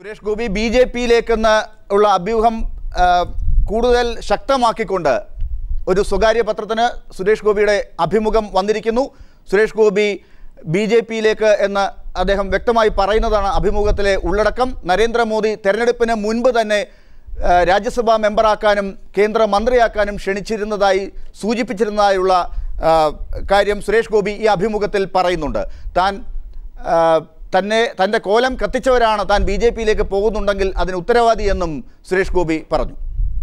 Suresh Gopi B J പിയിലേക്കെന്ന് ഉള്ള അഭ്യൂഹം ആ, കൂടുതൽ ശക്തമാക്കിക്കൊണ്ട് ഒരു സ്വകാര്യ പത്രത്തിന് സുരേഷ് ഗോപിയുടെ അഭിമുഖം വന്നിരിക്കുന്നു സുരേഷ് ഗോപി ബി ജെ പിയിലേക്ക് എന്ന് അദ്ദേഹം വ്യക്തമായി പറയുന്നതാണ് അഭിമുഖത്തിലെ ഉള്ളടക്കം നരേന്ദ്രമോദി തെരഞ്ഞെടുപ്പിന് മുൻപ് തന്നെ ആ, രാജ്യസഭാ മെമ്പറാക്കാനും കേന്ദ്രമന്ത്രിയാക്കാനും ക്ഷണിച്ചിരുന്നതായി സൂചിപ്പിച്ചിരുന്നതായുള്ള ആ, കാര്യം സുരേഷ് ഗോപി ഈ അഭിമുഖത്തിൽ പറയുന്നുണ്ട് താൻ ആ, തന്നെ തൻ്റെ കോലം കത്തിച്ചവരാണ് താൻ ബി ജെ പിയിലേക്ക് പോകുന്നുണ്ടെങ്കിൽ അതിന് ഉത്തരവാദിയെന്നും സുരേഷ് ഗോപി പറഞ്ഞു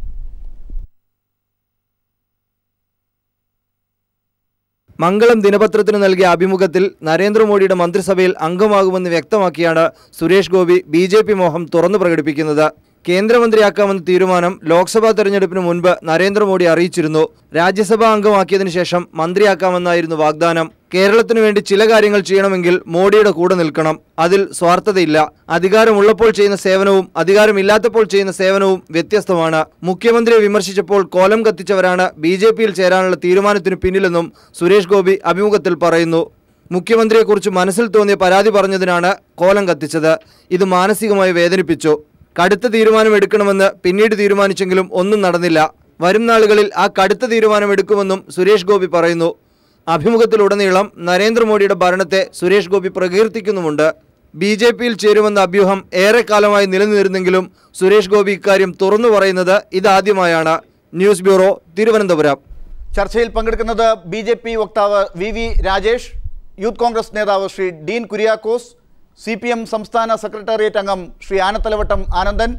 മംഗളം ദിനപത്രത്തിന് നൽകിയ അഭിമുഖത്തിൽ നരേന്ദ്രമോദിയുടെ മന്ത്രിസഭയിൽ അംഗമാകുമെന്ന് വ്യക്തമാക്കിയാണ് Suresh Gopi B J P മോഹം തുറന്നു പ്രകടിപ്പിക്കുന്നത് കേന്ദ്രമന്ത്രിയാക്കാമെന്ന തീരുമാനം ലോക്സഭാ തെരഞ്ഞെടുപ്പിന് മുൻപ് നരേന്ദ്രമോദി അറിയിച്ചിരുന്നു രാജ്യസഭാ അംഗമാക്കിയതിനു ശേഷം മന്ത്രിയാക്കാമെന്നായിരുന്നു വാഗ്ദാനം കേരളത്തിനു വേണ്ടി ചില കാര്യങ്ങൾ ചെയ്യണമെങ്കിൽ മോഡിയുടെ കൂടെ നിൽക്കണം അതിൽ സ്വാർത്ഥതയില്ല അധികാരമുള്ളപ്പോൾ ചെയ്യുന്ന സേവനവും അധികാരമില്ലാത്തപ്പോൾ ചെയ്യുന്ന സേവനവും വ്യത്യസ്തമാണ് മുഖ്യമന്ത്രിയെ വിമർശിച്ചപ്പോൾ കോലം കത്തിച്ചവരാണ് ബി ജെ പിയിൽ ചേരാനുള്ള തീരുമാനത്തിനു പിന്നിലെന്നും സുരേഷ് ഗോപി അഭിമുഖത്തിൽ പറയുന്നു മുഖ്യമന്ത്രിയെക്കുറിച്ച് മനസ്സിൽ തോന്നിയ പരാതി പറഞ്ഞതിനാണ് കോലം കത്തിച്ചത് ഇത് മാനസികമായി വേദനിപ്പിച്ചു കടുത്ത തീരുമാനം എടുക്കണമെന്ന് പിന്നീട് തീരുമാനിച്ചെങ്കിലും ഒന്നും നടന്നില്ല വരും നാളുകളിൽ ആ കടുത്ത തീരുമാനം എടുക്കുമെന്നും സുരേഷ് ഗോപി പറയുന്നു അഭിമുഖത്തിലുടനീളം നരേന്ദ്രമോദിയുടെ ഭരണത്തെ സുരേഷ് ഗോപി പ്രകീർത്തിക്കുന്നുമുണ്ട് ബി ജെ പിയിൽ ചേരുമെന്ന അഭ്യൂഹം ഏറെക്കാലമായി നിലനിന്നിരുന്നെങ്കിലും സുരേഷ് ഗോപി ഇക്കാര്യം തുറന്നു പറയുന്നത് ഇതാദ്യമായാണ് ന്യൂസ് ബ്യൂറോ തിരുവനന്തപുരം ചർച്ചയിൽ പങ്കെടുക്കുന്നത് ബി ജെ പി വക്താവ് V V Rajesh youth Congress നേതാവ് Shri Dean Kuriakose C P M സംസ്ഥാന സെക്രട്ടേറിയറ്റ് അംഗം ശ്രീ ആനത്തലവട്ടം ആനന്ദൻ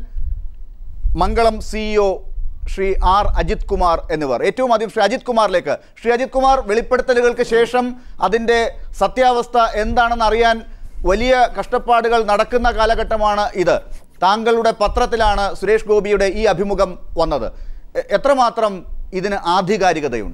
മംഗളം സിഇഒ ശ്രീ ആർ അജിത് കുമാർ എന്നിവർ ഏറ്റവും ആദ്യം ശ്രീ അജിത് കുമാറിലേക്ക് ശ്രീ അജിത് കുമാർ വെളിപ്പെടുത്തലുകൾക്ക് ശേഷം അതിൻ്റെ സത്യാവസ്ഥ എന്താണെന്ന് അറിയാൻ വലിയ കഷ്ടപ്പാടുകൾ നടക്കുന്ന കാലഘട്ടമാണ് ഇത് താങ്കളുടെ പത്രത്തിലാണ് സുരേഷ് ഗോപിയുടെ ഈ അഭിമുഖം വന്നത് എ- എത്രമാത്രം ഇതിന് ആധികാരികതയുണ്ട്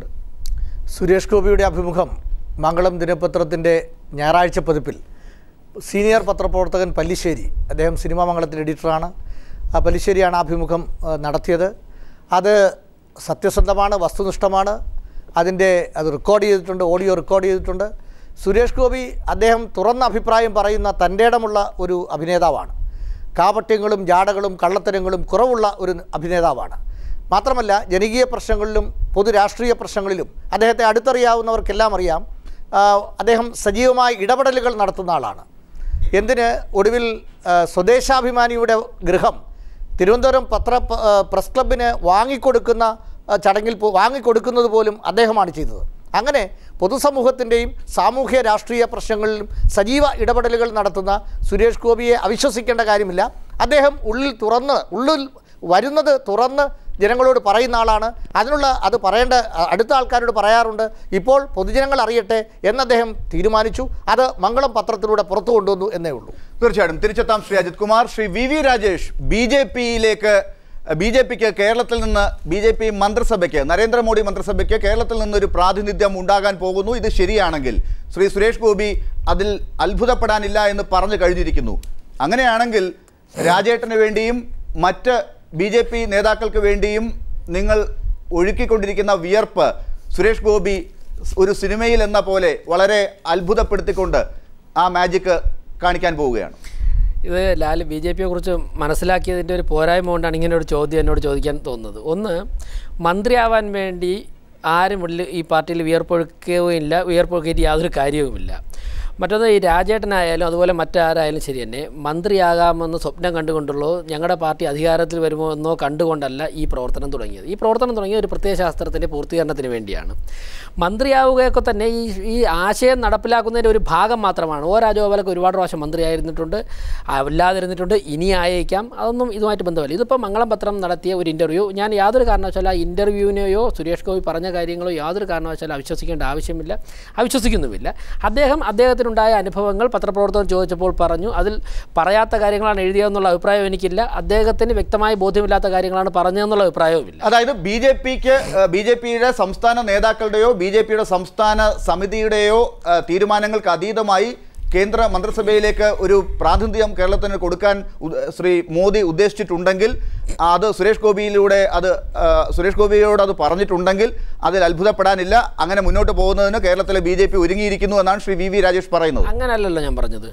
സുരേഷ് ഗോപിയുടെ അഭിമുഖം മംഗളം ദിനപത്രത്തിൻ്റെ ഞായറാഴ്ച പതിപ്പിൽ സീനിയർ പത്രപ്രവർത്തകൻ പല്ലിശ്ശേരി അദ്ദേഹം സിനിമാ മംഗളത്തിൻ്റെ എഡിറ്ററാണ് ആ പല്ലിശ്ശേരിയാണ് ആ അഭിമുഖം ആ, നടത്തിയത് അത് സത്യസന്ധമാണ് വസ്തുനിഷ്ഠമാണ് അതിൻ്റെ അത് റെക്കോർഡ് ചെയ്തിട്ടുണ്ട് ഓഡിയോ റെക്കോർഡ് ചെയ്തിട്ടുണ്ട് സുരേഷ് ഗോപി അദ്ദേഹം തുറന്ന അഭിപ്രായം പറയുന്ന തൻ്റെ ഇടമുള്ള ഒരു അഭിനേതാവാണ് കാപട്യങ്ങളും ജാടകളും കള്ളത്തരങ്ങളും കുറവുള്ള ഒരു അഭിനേതാവാണ് മാത്രമല്ല ജനകീയ പ്രശ്നങ്ങളിലും പൊതു രാഷ്ട്രീയ പ്രശ്നങ്ങളിലും അദ്ദേഹത്തെ അടുത്തറിയാവുന്നവർക്കെല്ലാം അറിയാം ആ, അദ്ദേഹം സജീവമായ ഇടപെടലുകൾ നടത്തുന്ന ആളാണ് എന്തിന് ഒടുവിൽ ആ, സ്വദേശാഭിമാനിയുടെ ഗൃഹം തിരുവനന്തപുരം പത്ര പ- ആ, പ്രസ് ക്ലബിന് വാങ്ങിക്കൊടുക്കുന്ന ആ, ചടങ്ങിൽ പോ- വാങ്ങിക്കൊടുക്കുന്നത് പോലും അദ്ദേഹമാണ് ചെയ്തത് അങ്ങനെ പൊതുസമൂഹത്തിൻ്റെയും സാമൂഹ്യ രാഷ്ട്രീയ പ്രശ്നങ്ങളിലും സജീവ ഇടപെടലുകൾ നടത്തുന്ന സുരേഷ് ഗോപിയെ അവിശ്വസിക്കേണ്ട കാര്യമില്ല അദ്ദേഹം ഉള്ളിൽ തുറന്ന് ഉള്ളിൽ വരുന്നത് തുറന്ന് ജനങ്ങളോട് പറയുന്ന ആളാണ് അതിനുള്ള അത് പറയേണ്ട അ- അടുത്ത ആൾക്കാരോട് പറയാറുണ്ട് ഇപ്പോൾ പൊതുജനങ്ങൾ അറിയട്ടെ എന്ന് അദ്ദേഹം തീരുമാനിച്ചു അത് മംഗളം പത്രത്തിലൂടെ പുറത്തു കൊണ്ടുവന്നു എന്നേ ഉള്ളൂ തീർച്ചയായിട്ടും തിരിച്ചെത്താം Shri Ajith Kumar Shri V V Rajesh B J പിയിലേക്ക് ബി ജെ പിക്ക് കേരളത്തിൽ നിന്ന് ബി ജെ പി മന്ത്രിസഭയ്ക്ക് നരേന്ദ്രമോദി മന്ത്രിസഭയ്ക്ക് കേരളത്തിൽ നിന്നൊരു പ്രാതിനിധ്യം ഉണ്ടാകാൻ പോകുന്നു ഇത് ശരിയാണെങ്കിൽ ശ്രീ സുരേഷ് ഗോപി അതിൽ അത്ഭുതപ്പെടാനില്ല എന്ന് പറഞ്ഞു കഴിഞ്ഞിരിക്കുന്നു അങ്ങനെയാണെങ്കിൽ രാജേട്ടന് വേണ്ടിയും മറ്റ് ബി ജെ പി നേതാക്കൾക്ക് വേണ്ടിയും നിങ്ങൾ ഒഴുക്കിക്കൊണ്ടിരിക്കുന്ന വിയർപ്പ് സുരേഷ് ഗോപി ഒരു സിനിമയിൽ എന്ന പോലെ വളരെ അത്ഭുതപ്പെടുത്തിക്കൊണ്ട് ആ മാജിക്ക് കാണിക്കാൻ പോവുകയാണ് ഇത് ലാൽ ബി ജെ പിയെ കുറിച്ച് മനസ്സിലാക്കിയതിൻ്റെ ഒരു പോരായ്മ കൊണ്ടാണ് ഇങ്ങനെ ഒരു ചോദ്യം എന്നോട് ചോദിക്കാൻ തോന്നുന്നത് ഒന്ന് മന്ത്രിയാവാൻ വേണ്ടി ആരും ഉള്ളിൽ ഈ പാർട്ടിയിൽ വിയർപ്പൊഴുക്കുകയില്ല വിയർപ്പൊഴുക്കിയിട്ട് യാതൊരു കാര്യവുമില്ല മറ്റൊന്ന് ഈ രാജേട്ടനായാലും അതുപോലെ മറ്റാരായാലും ശരി തന്നെ മന്ത്രിയാകാമെന്ന് സ്വപ്നം കണ്ടുകൊണ്ടുള്ളൂ ഞങ്ങളുടെ പാർട്ടി അധികാരത്തിൽ വരുമോ എന്നോ കണ്ടുകൊണ്ടല്ല ഈ പ്രവർത്തനം തുടങ്ങിയത് ഈ പ്രവർത്തനം തുടങ്ങിയത് ഒരു പ്രത്യയശാസ്ത്രത്തിൻ്റെ പൂർത്തീകരണത്തിന് വേണ്ടിയാണ് മന്ത്രിയാവുകയൊക്കെ തന്നെ ഈ ഈ ആശയം നടപ്പിലാക്കുന്നതിൻ്റെ ഒരു ഭാഗം മാത്രമാണ് ഓ രാജഗോപാലൊക്കെ ഒരുപാട് പ്രാവശ്യം മന്ത്രിയായിരുന്നിട്ടുണ്ട് അല്ലാതിരുന്നിട്ടുണ്ട് ഇനി ആയേക്കാം അതൊന്നും ഇതുമായിട്ട് ബന്ധമല്ല ഇതിപ്പോൾ മംഗളം പത്രം നടത്തിയ ഒരു ഇൻ്റർവ്യൂ ഞാൻ യാതൊരു കാരണവശാലും ആ ഇൻ്റർവ്യൂവിനെയോ സുരേഷ് ഗോപി പറഞ്ഞ കാര്യങ്ങളോ യാതൊരു കാരണവശാലും അവിശ്വസിക്കേണ്ട ആവശ്യമില്ല അവിശ്വസിക്കുന്നുമില്ല അദ്ദേഹം അദ്ദേഹത്തിനുണ്ടായ അനുഭവങ്ങൾ പത്രപ്രവർത്തകർ ചോദിച്ചപ്പോൾ പറഞ്ഞു അതിൽ പറയാത്ത കാര്യങ്ങളാണ് എഴുതിയതെന്നുള്ള അഭിപ്രായം എനിക്കില്ല അദ്ദേഹത്തിന് വ്യക്തമായി ബോധ്യമില്ലാത്ത കാര്യങ്ങളാണ് പറഞ്ഞതെന്നുള്ള അഭിപ്രായവുമില്ല അതായത് ബി ജെ പിക്ക് ബി ജെ പിയുടെ സംസ്ഥാന നേതാക്കളുടെയോ ബി ജെ പിയുടെ സംസ്ഥാന സമിതിയുടെയോ ആ, തീരുമാനങ്ങൾക്ക് അതീതമായി കേന്ദ്ര മന്ത്രിസഭയിലേക്ക് ഒരു പ്രാതിനിധ്യം കേരളത്തിന് കൊടുക്കാൻ ഉദ്- ശ്രീ മോദി ഉദ്ദേശിച്ചിട്ടുണ്ടെങ്കിൽ അത് സുരേഷ് ഗോപിയിലൂടെ അത് ആ, സുരേഷ് ഗോപിയോട് അത് പറഞ്ഞിട്ടുണ്ടെങ്കിൽ അതിൽ അത്ഭുതപ്പെടാനില്ല അങ്ങനെ മുന്നോട്ട് പോകുന്നതിന് കേരളത്തിലെ ബി ജെ പി ഒരുങ്ങിയിരിക്കുന്നു എന്നാണ് ശ്രീ വി വി രാജേഷ് പറയുന്നത് അങ്ങനെയല്ലല്ലോ ഞാൻ പറഞ്ഞത്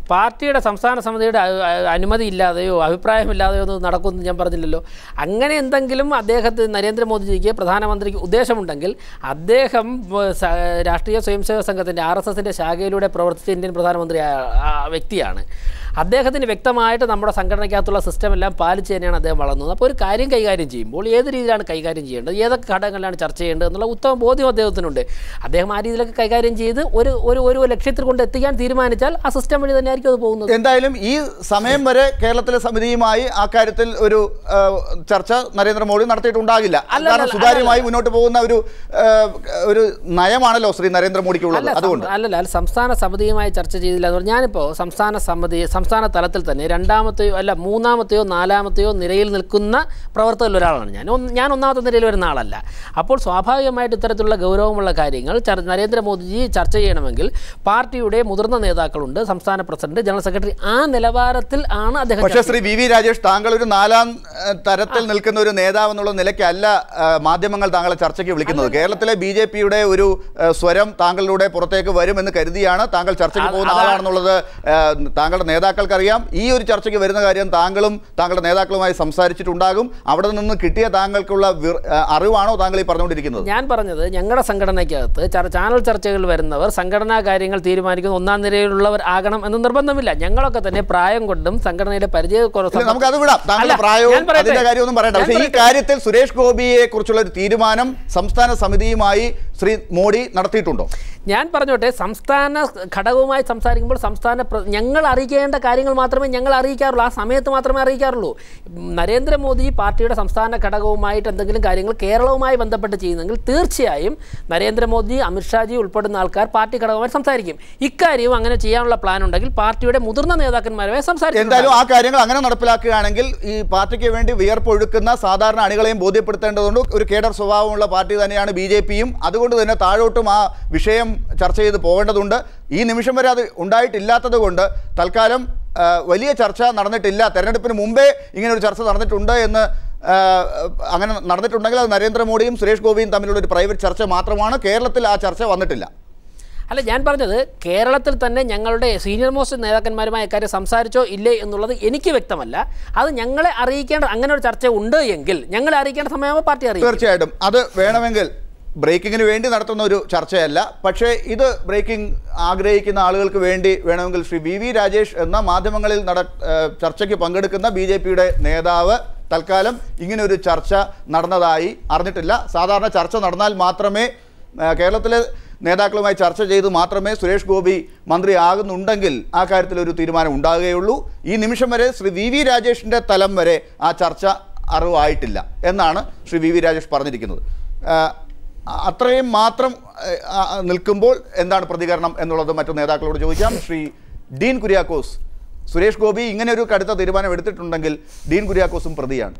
പാർട്ടിയുടെ സംസ്ഥാന സമിതിയുടെ അ- അ- അനുമതി ഇല്ലാതെയോ അഭിപ്രായമില്ലാതെയോ ഒന്നും നടക്കുമെന്ന് ഞാൻ പറഞ്ഞില്ലല്ലോ അങ്ങനെ എന്തെങ്കിലും അദ്ദേഹത്തിന് നരേന്ദ്രമോദിജിക്ക് പ്രധാനമന്ത്രിക്ക് ഉദ്ദേശമുണ്ടെങ്കിൽ അദ്ദേഹം വ- സ- രാഷ്ട്രീയ സ്വയംസേവക സംഘത്തിൻ്റെ ആർ എസ് എസിൻ്റെ ശാഖയിലൂടെ പ്രവർത്തിച്ച ഇന്ത്യൻ പ്രധാനമന്ത്രി ആ- ആ വ്യക്തിയാണ് അദ്ദേഹത്തിന് വ്യക്തമായിട്ട് നമ്മുടെ സംഘടനയ്ക്കകത്തുള്ള സിസ്റ്റം എല്ലാം പാലിച്ച് തന്നെയാണ് അദ്ദേഹം വളർന്നത് അപ്പോൾ ഒരു കാര്യം കൈകാര്യം ചെയ്യുമ്പോൾ ഏത് രീതിയിലാണ് കൈകാര്യം ചെയ്യേണ്ടത് ഏതൊക്കെ ഘടകങ്ങളിലാണ് ചർച്ച ചെയ്യേണ്ടത് എന്നുള്ള ഉത്തമ ബോധ്യം അദ്ദേഹത്തിനുണ്ട് അദ്ദേഹം ആ രീതിയിലൊക്കെ കൈകാര്യം ചെയ്ത് ഒരു ഒരു ഒരു ലക്ഷ്യത്തിൽ കൊണ്ട് എത്തിക്കാൻ തീരുമാനിച്ചാൽ ആ സിസ്റ്റം വഴി തന്നെയായിരിക്കും അത് പോകുന്നത് എന്തായാലും ഈ സമയം വരെ കേരളത്തിലെ സമിതിയുമായി ആ കാര്യത്തിൽ ഒരു ആ, ചർച്ച നരേന്ദ്രമോദി നടത്തിയിട്ടുണ്ടാകില്ല അല്ല, കാരണം അല്ല, സുതാര്യമായി മുന്നോട്ട് പോകുന്ന ഒരു ആ, ഒരു നയമാണല്ലോ ശ്രീ നരേന്ദ്രമോദിക്കുള്ളത് അല്ല അതുകൊണ്ട് സം- അല്ലല്ല അല്ല സംസ്ഥാന സമിതിയുമായി ചർച്ച ചെയ്തില്ല എന്ന് പറഞ്ഞാൽ ഞാനിപ്പോൾ സംസ്ഥാന സമിതി സംസ്ഥാന തലത്തിൽ തന്നെ രണ്ടാമത്തെയോ അല്ല മൂന്നാമത്തെയോ നാലാമത്തെയോ നിരയിൽ നിൽക്കുന്ന പ്രവർത്തകരിൽ ഒരാളാണ് ഞാൻ ഒന്ന് ഞാൻ ഒന്നാമത്തെ നിരയിൽ വരുന്ന ആളല്ല അപ്പോൾ സ്വാഭാവികമായിട്ട് ഇത്തരത്തിലുള്ള ഗൗരവമുള്ള കാര്യങ്ങൾ ചർ- നരേന്ദ്രമോദിജി ചർച്ച ചെയ്യണമെങ്കിൽ പാർട്ടിയുടെ മുതിർന്ന നേതാക്കളുണ്ട് സംസ്ഥാന പ്രസിഡന്റ് ജനറൽ സെക്രട്ടറി ആ നിലവാരത്തിൽ ആണ് അദ്ദേഹം പക്ഷേ ചർച്ച ശ്രീ വി വി രാജേഷ് താങ്കൾ ഒരു നാലാം ആ, തരത്തിൽ നിൽക്കുന്ന ഒരു നേതാവ് എന്നുള്ള നിലയ്ക്കല്ല ആ, മാധ്യമങ്ങൾ താങ്കളെ ചർച്ചയ്ക്ക് വിളിക്കുന്നത് കേരളത്തിലെ ബി ജെ പിയുടെ ഒരു ആ, സ്വരം താങ്കളിലൂടെ പുറത്തേക്ക് വരുമെന്ന് കരുതിയാണ് താങ്കൾ ചർച്ചയ്ക്ക് അത് പോകുന്ന അതാണ്- ആളാണെന്നുള്ളത് ആ, താങ്കളുടെ നേതാക്കൾക്കറിയാം ഈ ഒരു ചർച്ചയ്ക്ക് വരുന്ന കാര്യം താങ്കളും താങ്കളുടെ നേതാക്കളുമായി സംസാരിച്ചിട്ടുണ്ടാകും അവിടെ നിന്ന് കിട്ടിയ താങ്കൾക്കുള്ള വിർ- ആ, അറിവാണോ താങ്കൾ ഈ പറഞ്ഞുകൊണ്ടിരിക്കുന്നത് ഞാൻ പറഞ്ഞത് ഞങ്ങളുടെ സംഘടനയ്ക്കകത്ത് ചർ- ചാനൽ ചർച്ചകളിൽ വരുന്നവർ സംഘടനാ കാര്യങ്ങൾ തീരുമാനിക്കുന്ന ഒന്നാം നിരയിലുള്ളവർ ആകണം എന്ന് നിർബന്ധമില്ല ഞങ്ങളൊക്കെ തന്നെ പ്രായം കൊണ്ടും സംഘടനയിലെ പരിചയ ഇല്ല, നമുക്ക് അത് വിടാം താങ്കളുടെ പ്രായവും അതിന്റെ കാര്യമൊന്നും പറയണ്ട പക്ഷേ ഈ കാര്യത്തിൽ സുരേഷ് ഗോപിയെ കുറിച്ചുള്ള ഒരു തീരുമാനം സംസ്ഥാന സമിതിയുമായി ശ്രീ മോഡി നടത്തിയിട്ടുണ്ടോ ഞാൻ പറഞ്ഞോട്ടെ സംസ്ഥാന ഘടകവുമായി സംസാരിക്കുമ്പോൾ സംസ്ഥാന പ്ര- ഞങ്ങൾ അറിയിക്കേണ്ട കാര്യങ്ങൾ മാത്രമേ ഞങ്ങൾ അറിയിക്കാറുള്ളൂ ആ സമയത്ത് മാത്രമേ അറിയിക്കാറുള്ളൂ ഉം, നരേന്ദ്രമോദി പാർട്ടിയുടെ സംസ്ഥാന ഘടകവുമായിട്ട് എന്തെങ്കിലും കാര്യങ്ങൾ കേരളവുമായി ബന്ധപ്പെട്ട് ചെയ്യുന്നെങ്കിൽ തീർച്ചയായും നരേന്ദ്രമോദി അമിത്ഷാജി ഉൾപ്പെടുന്ന ആൾക്കാർ പാർട്ടി ഘടകവുമായി സംസാരിക്കും ഇക്കാര്യവും അങ്ങനെ ചെയ്യാനുള്ള പ്ലാൻ ഉണ്ടെങ്കിൽ പാർട്ടിയുടെ മുതിർന്ന നേതാക്കന്മാരുമായി സംസാരിക്കും എന്തായാലും ആ കാര്യങ്ങൾ അങ്ങനെ നടപ്പിലാക്കുകയാണെങ്കിൽ ഈ പാർട്ടിക്ക് വേണ്ടി വിയർപ്പൊഴുക്കുന്ന സാധാരണ അണികളെയും ബോധ്യപ്പെടുത്തേണ്ടതുകൊണ്ട് ഒരു കേഡർ സ്വഭാവമുള്ള പാർട്ടി തന്നെയാണ് ബി ജെ പിയും അതുകൊണ്ട് തന്നെ താഴോട്ടും ആ വിഷയം ചർച്ച ചെയ്ത് പോകേണ്ടതുണ്ട് ഈ നിമിഷം വരെ അത് ഉണ്ടായിട്ടില്ലാത്തത് കൊണ്ട് തൽക്കാലം ആ, വലിയ ചർച്ച നടന്നിട്ടില്ല തെരഞ്ഞെടുപ്പിന് മുമ്പേ ഇങ്ങനെ ഒരു ചർച്ച നടന്നിട്ടുണ്ട് എന്ന് ആ, അങ്ങനെ നടന്നിട്ടുണ്ടെങ്കിൽ അത് നരേന്ദ്രമോദിയും സുരേഷ് ഗോപിയും തമ്മിലുള്ള ഒരു പ്രൈവറ്റ് ചർച്ച മാത്രമാണ് കേരളത്തിൽ ആ ചർച്ച വന്നിട്ടില്ല അല്ല ഞാൻ പറഞ്ഞത് കേരളത്തിൽ തന്നെ ഞങ്ങളുടെ സീനിയർ മോസ്റ്റ് നേതാക്കന്മാരുമായി ഇക്കാര്യം സംസാരിച്ചോ ഇല്ലേ എന്നുള്ളത് എനിക്ക് വ്യക്തമല്ല അത് ഞങ്ങളെ അറിയിക്കേണ്ട അങ്ങനെ ഒരു ചർച്ച ഉണ്ട് എങ്കിൽ ഞങ്ങളെ അറിയിക്കേണ്ട സമയമാകുമ്പോൾ പാർട്ടി അറിയിക്കും തീർച്ചയായിട്ടും അത് വേണമെങ്കിൽ ബ്രേക്കിങ്ങിന് വേണ്ടി നടത്തുന്ന ഒരു ചർച്ചയല്ല പക്ഷേ ഇത് ബ്രേക്കിംഗ് ആഗ്രഹിക്കുന്ന ആളുകൾക്ക് വേണ്ടി വേണമെങ്കിൽ ശ്രീ വി വി രാജേഷ് എന്ന മാധ്യമങ്ങളിൽ നട ഏഹ് ചർച്ചയ്ക്ക് പങ്കെടുക്കുന്ന ബി ജെ പിയുടെ നേതാവ് തൽക്കാലം ഇങ്ങനെ ഒരു ചർച്ച നടന്നതായി അറിഞ്ഞിട്ടില്ല സാധാരണ ചർച്ച നടന്നാൽ മാത്രമേ ഏഹ് കേരളത്തിലെ നേതാക്കളുമായി ചർച്ച ചെയ്ത് മാത്രമേ സുരേഷ് ഗോപി മന്ത്രി ആകുന്നുണ്ടെങ്കിൽ ആ കാര്യത്തിൽ ഒരു തീരുമാനം ഉണ്ടാകുകയുള്ളൂ ഈ നിമിഷം വരെ ശ്രീ വി വി രാജേഷിൻ്റെ തലം വരെ ആ ചർച്ച അറിവായിട്ടില്ല എന്നാണ് ശ്രീ വി വി രാജേഷ് പറഞ്ഞിരിക്കുന്നത് ആ, അത്രയും മാത്രം ആ, ആ, നിൽക്കുമ്പോൾ എന്താണ് പ്രതികരണം എന്നുള്ളത് മറ്റു നേതാക്കളോട് ചോദിക്കാം ശ്രീ ഡീൻ കുര്യാക്കോസ് സുരേഷ് ഗോപി ഇങ്ങനെ ഒരു കടുത്ത തീരുമാനം എടുത്തിട്ടുണ്ടെങ്കിൽ ഡീൻ കുര്യാക്കോസും പ്രതിയാണ്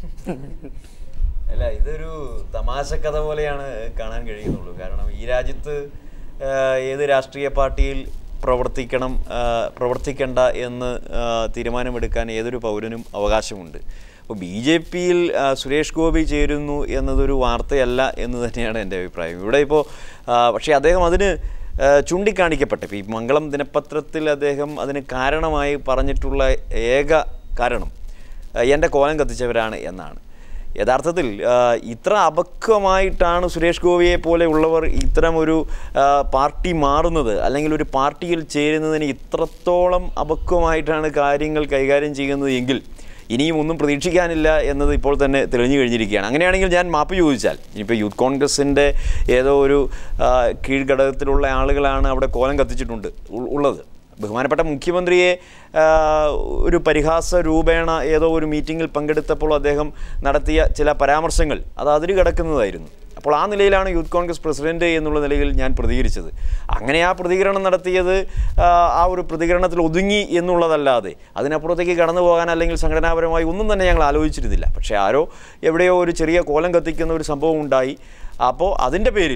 അല്ല ഇതൊരു തമാശ കഥ പോലെയാണ് കാണാൻ കഴിയുന്നുള്ളൂ കാരണം ഈ രാജ്യത്ത് ആഹ്, ഏത് രാഷ്ട്രീയ പാർട്ടിയിൽ പ്രവർത്തിക്കണം ആഹ്, പ്രവർത്തിക്കണ്ട എന്ന് ആഹ്, തീരുമാനമെടുക്കാൻ ഏതൊരു പൗരനും അവകാശമുണ്ട് അപ്പോൾ ബി ജെ പിയിൽ സുരേഷ് ഗോപി ചേരുന്നു എന്നതൊരു വാർത്തയല്ല എന്ന് തന്നെയാണ് എൻ്റെ അഭിപ്രായം ഇവിടെ ഇപ്പോൾ പക്ഷേ അദ്ദേഹം അതിന് ആഹ്, ചൂണ്ടിക്കാണിക്കപ്പെട്ട ഇപ്പോൾ ഈ മംഗളം ദിനപത്രത്തിൽ അദ്ദേഹം അതിന് കാരണമായി പറഞ്ഞിട്ടുള്ള ഏക കാരണം ആഹ്, എൻ്റെ കോലം കത്തിച്ചവരാണ് എന്നാണ് യഥാർത്ഥത്തിൽ ആ, ഇത്ര അപക്വമായിട്ടാണ് സുരേഷ് ഗോപിയെ പോലെ ഉള്ളവർ ഇത്തരം ഒരു ആ, പാർട്ടി മാറുന്നത് അല്ലെങ്കിൽ ഒരു പാർട്ടിയിൽ ചേരുന്നതിന് ഇത്രത്തോളം അപക്വമായിട്ടാണ് കാര്യങ്ങൾ കൈകാര്യം ചെയ്യുന്നത് എങ്കിൽ ഇനിയും ഒന്നും പ്രതീക്ഷിക്കാനില്ല എന്നത് ഇപ്പോൾ തന്നെ തെളിഞ്ഞു കഴിഞ്ഞിരിക്കുകയാണ് അങ്ങനെയാണെങ്കിൽ ഞാൻ മാപ്പ് ചോദിച്ചാൽ ഇനിയിപ്പോൾ യൂത്ത് കോൺഗ്രസിൻ്റെ ഏതോ ഒരു ആ, കീഴ്ഘടകത്തിലുള്ള ആളുകളാണ് അവിടെ കോലം കത്തിച്ചിട്ടുണ്ട് ഉ- ഉള്ളത് ബഹുമാനപ്പെട്ട മുഖ്യമന്ത്രിയെ ആ, ഒരു പരിഹാസ രൂപേണ ഏതോ ഒരു മീറ്റിങ്ങിൽ പങ്കെടുത്തപ്പോൾ അദ്ദേഹം നടത്തിയ ചില പരാമർശങ്ങൾ അത് അതിര് കിടക്കുന്നതായിരുന്നു അപ്പോൾ ആ നിലയിലാണ് യൂത്ത് കോൺഗ്രസ് പ്രസിഡന്റ് എന്നുള്ള നിലയിൽ ഞാൻ പ്രതികരിച്ചത് അങ്ങനെ ആ പ്രതികരണം നടത്തിയത് ആ, ആ ഒരു പ്രതികരണത്തിൽ ഒതുങ്ങി എന്നുള്ളതല്ലാതെ അതിനപ്പുറത്തേക്ക് കടന്നു പോകാൻ അല്ലെങ്കിൽ സംഘടനാപരമായി ഒന്നും തന്നെ ഞങ്ങൾ ആലോചിച്ചിരുന്നില്ല പക്ഷേ ആരോ എവിടെയോ ഒരു ചെറിയ കോലം കത്തിക്കുന്ന ഒരു സംഭവം ഉണ്ടായി അപ്പോൾ അതിൻ്റെ പേരിൽ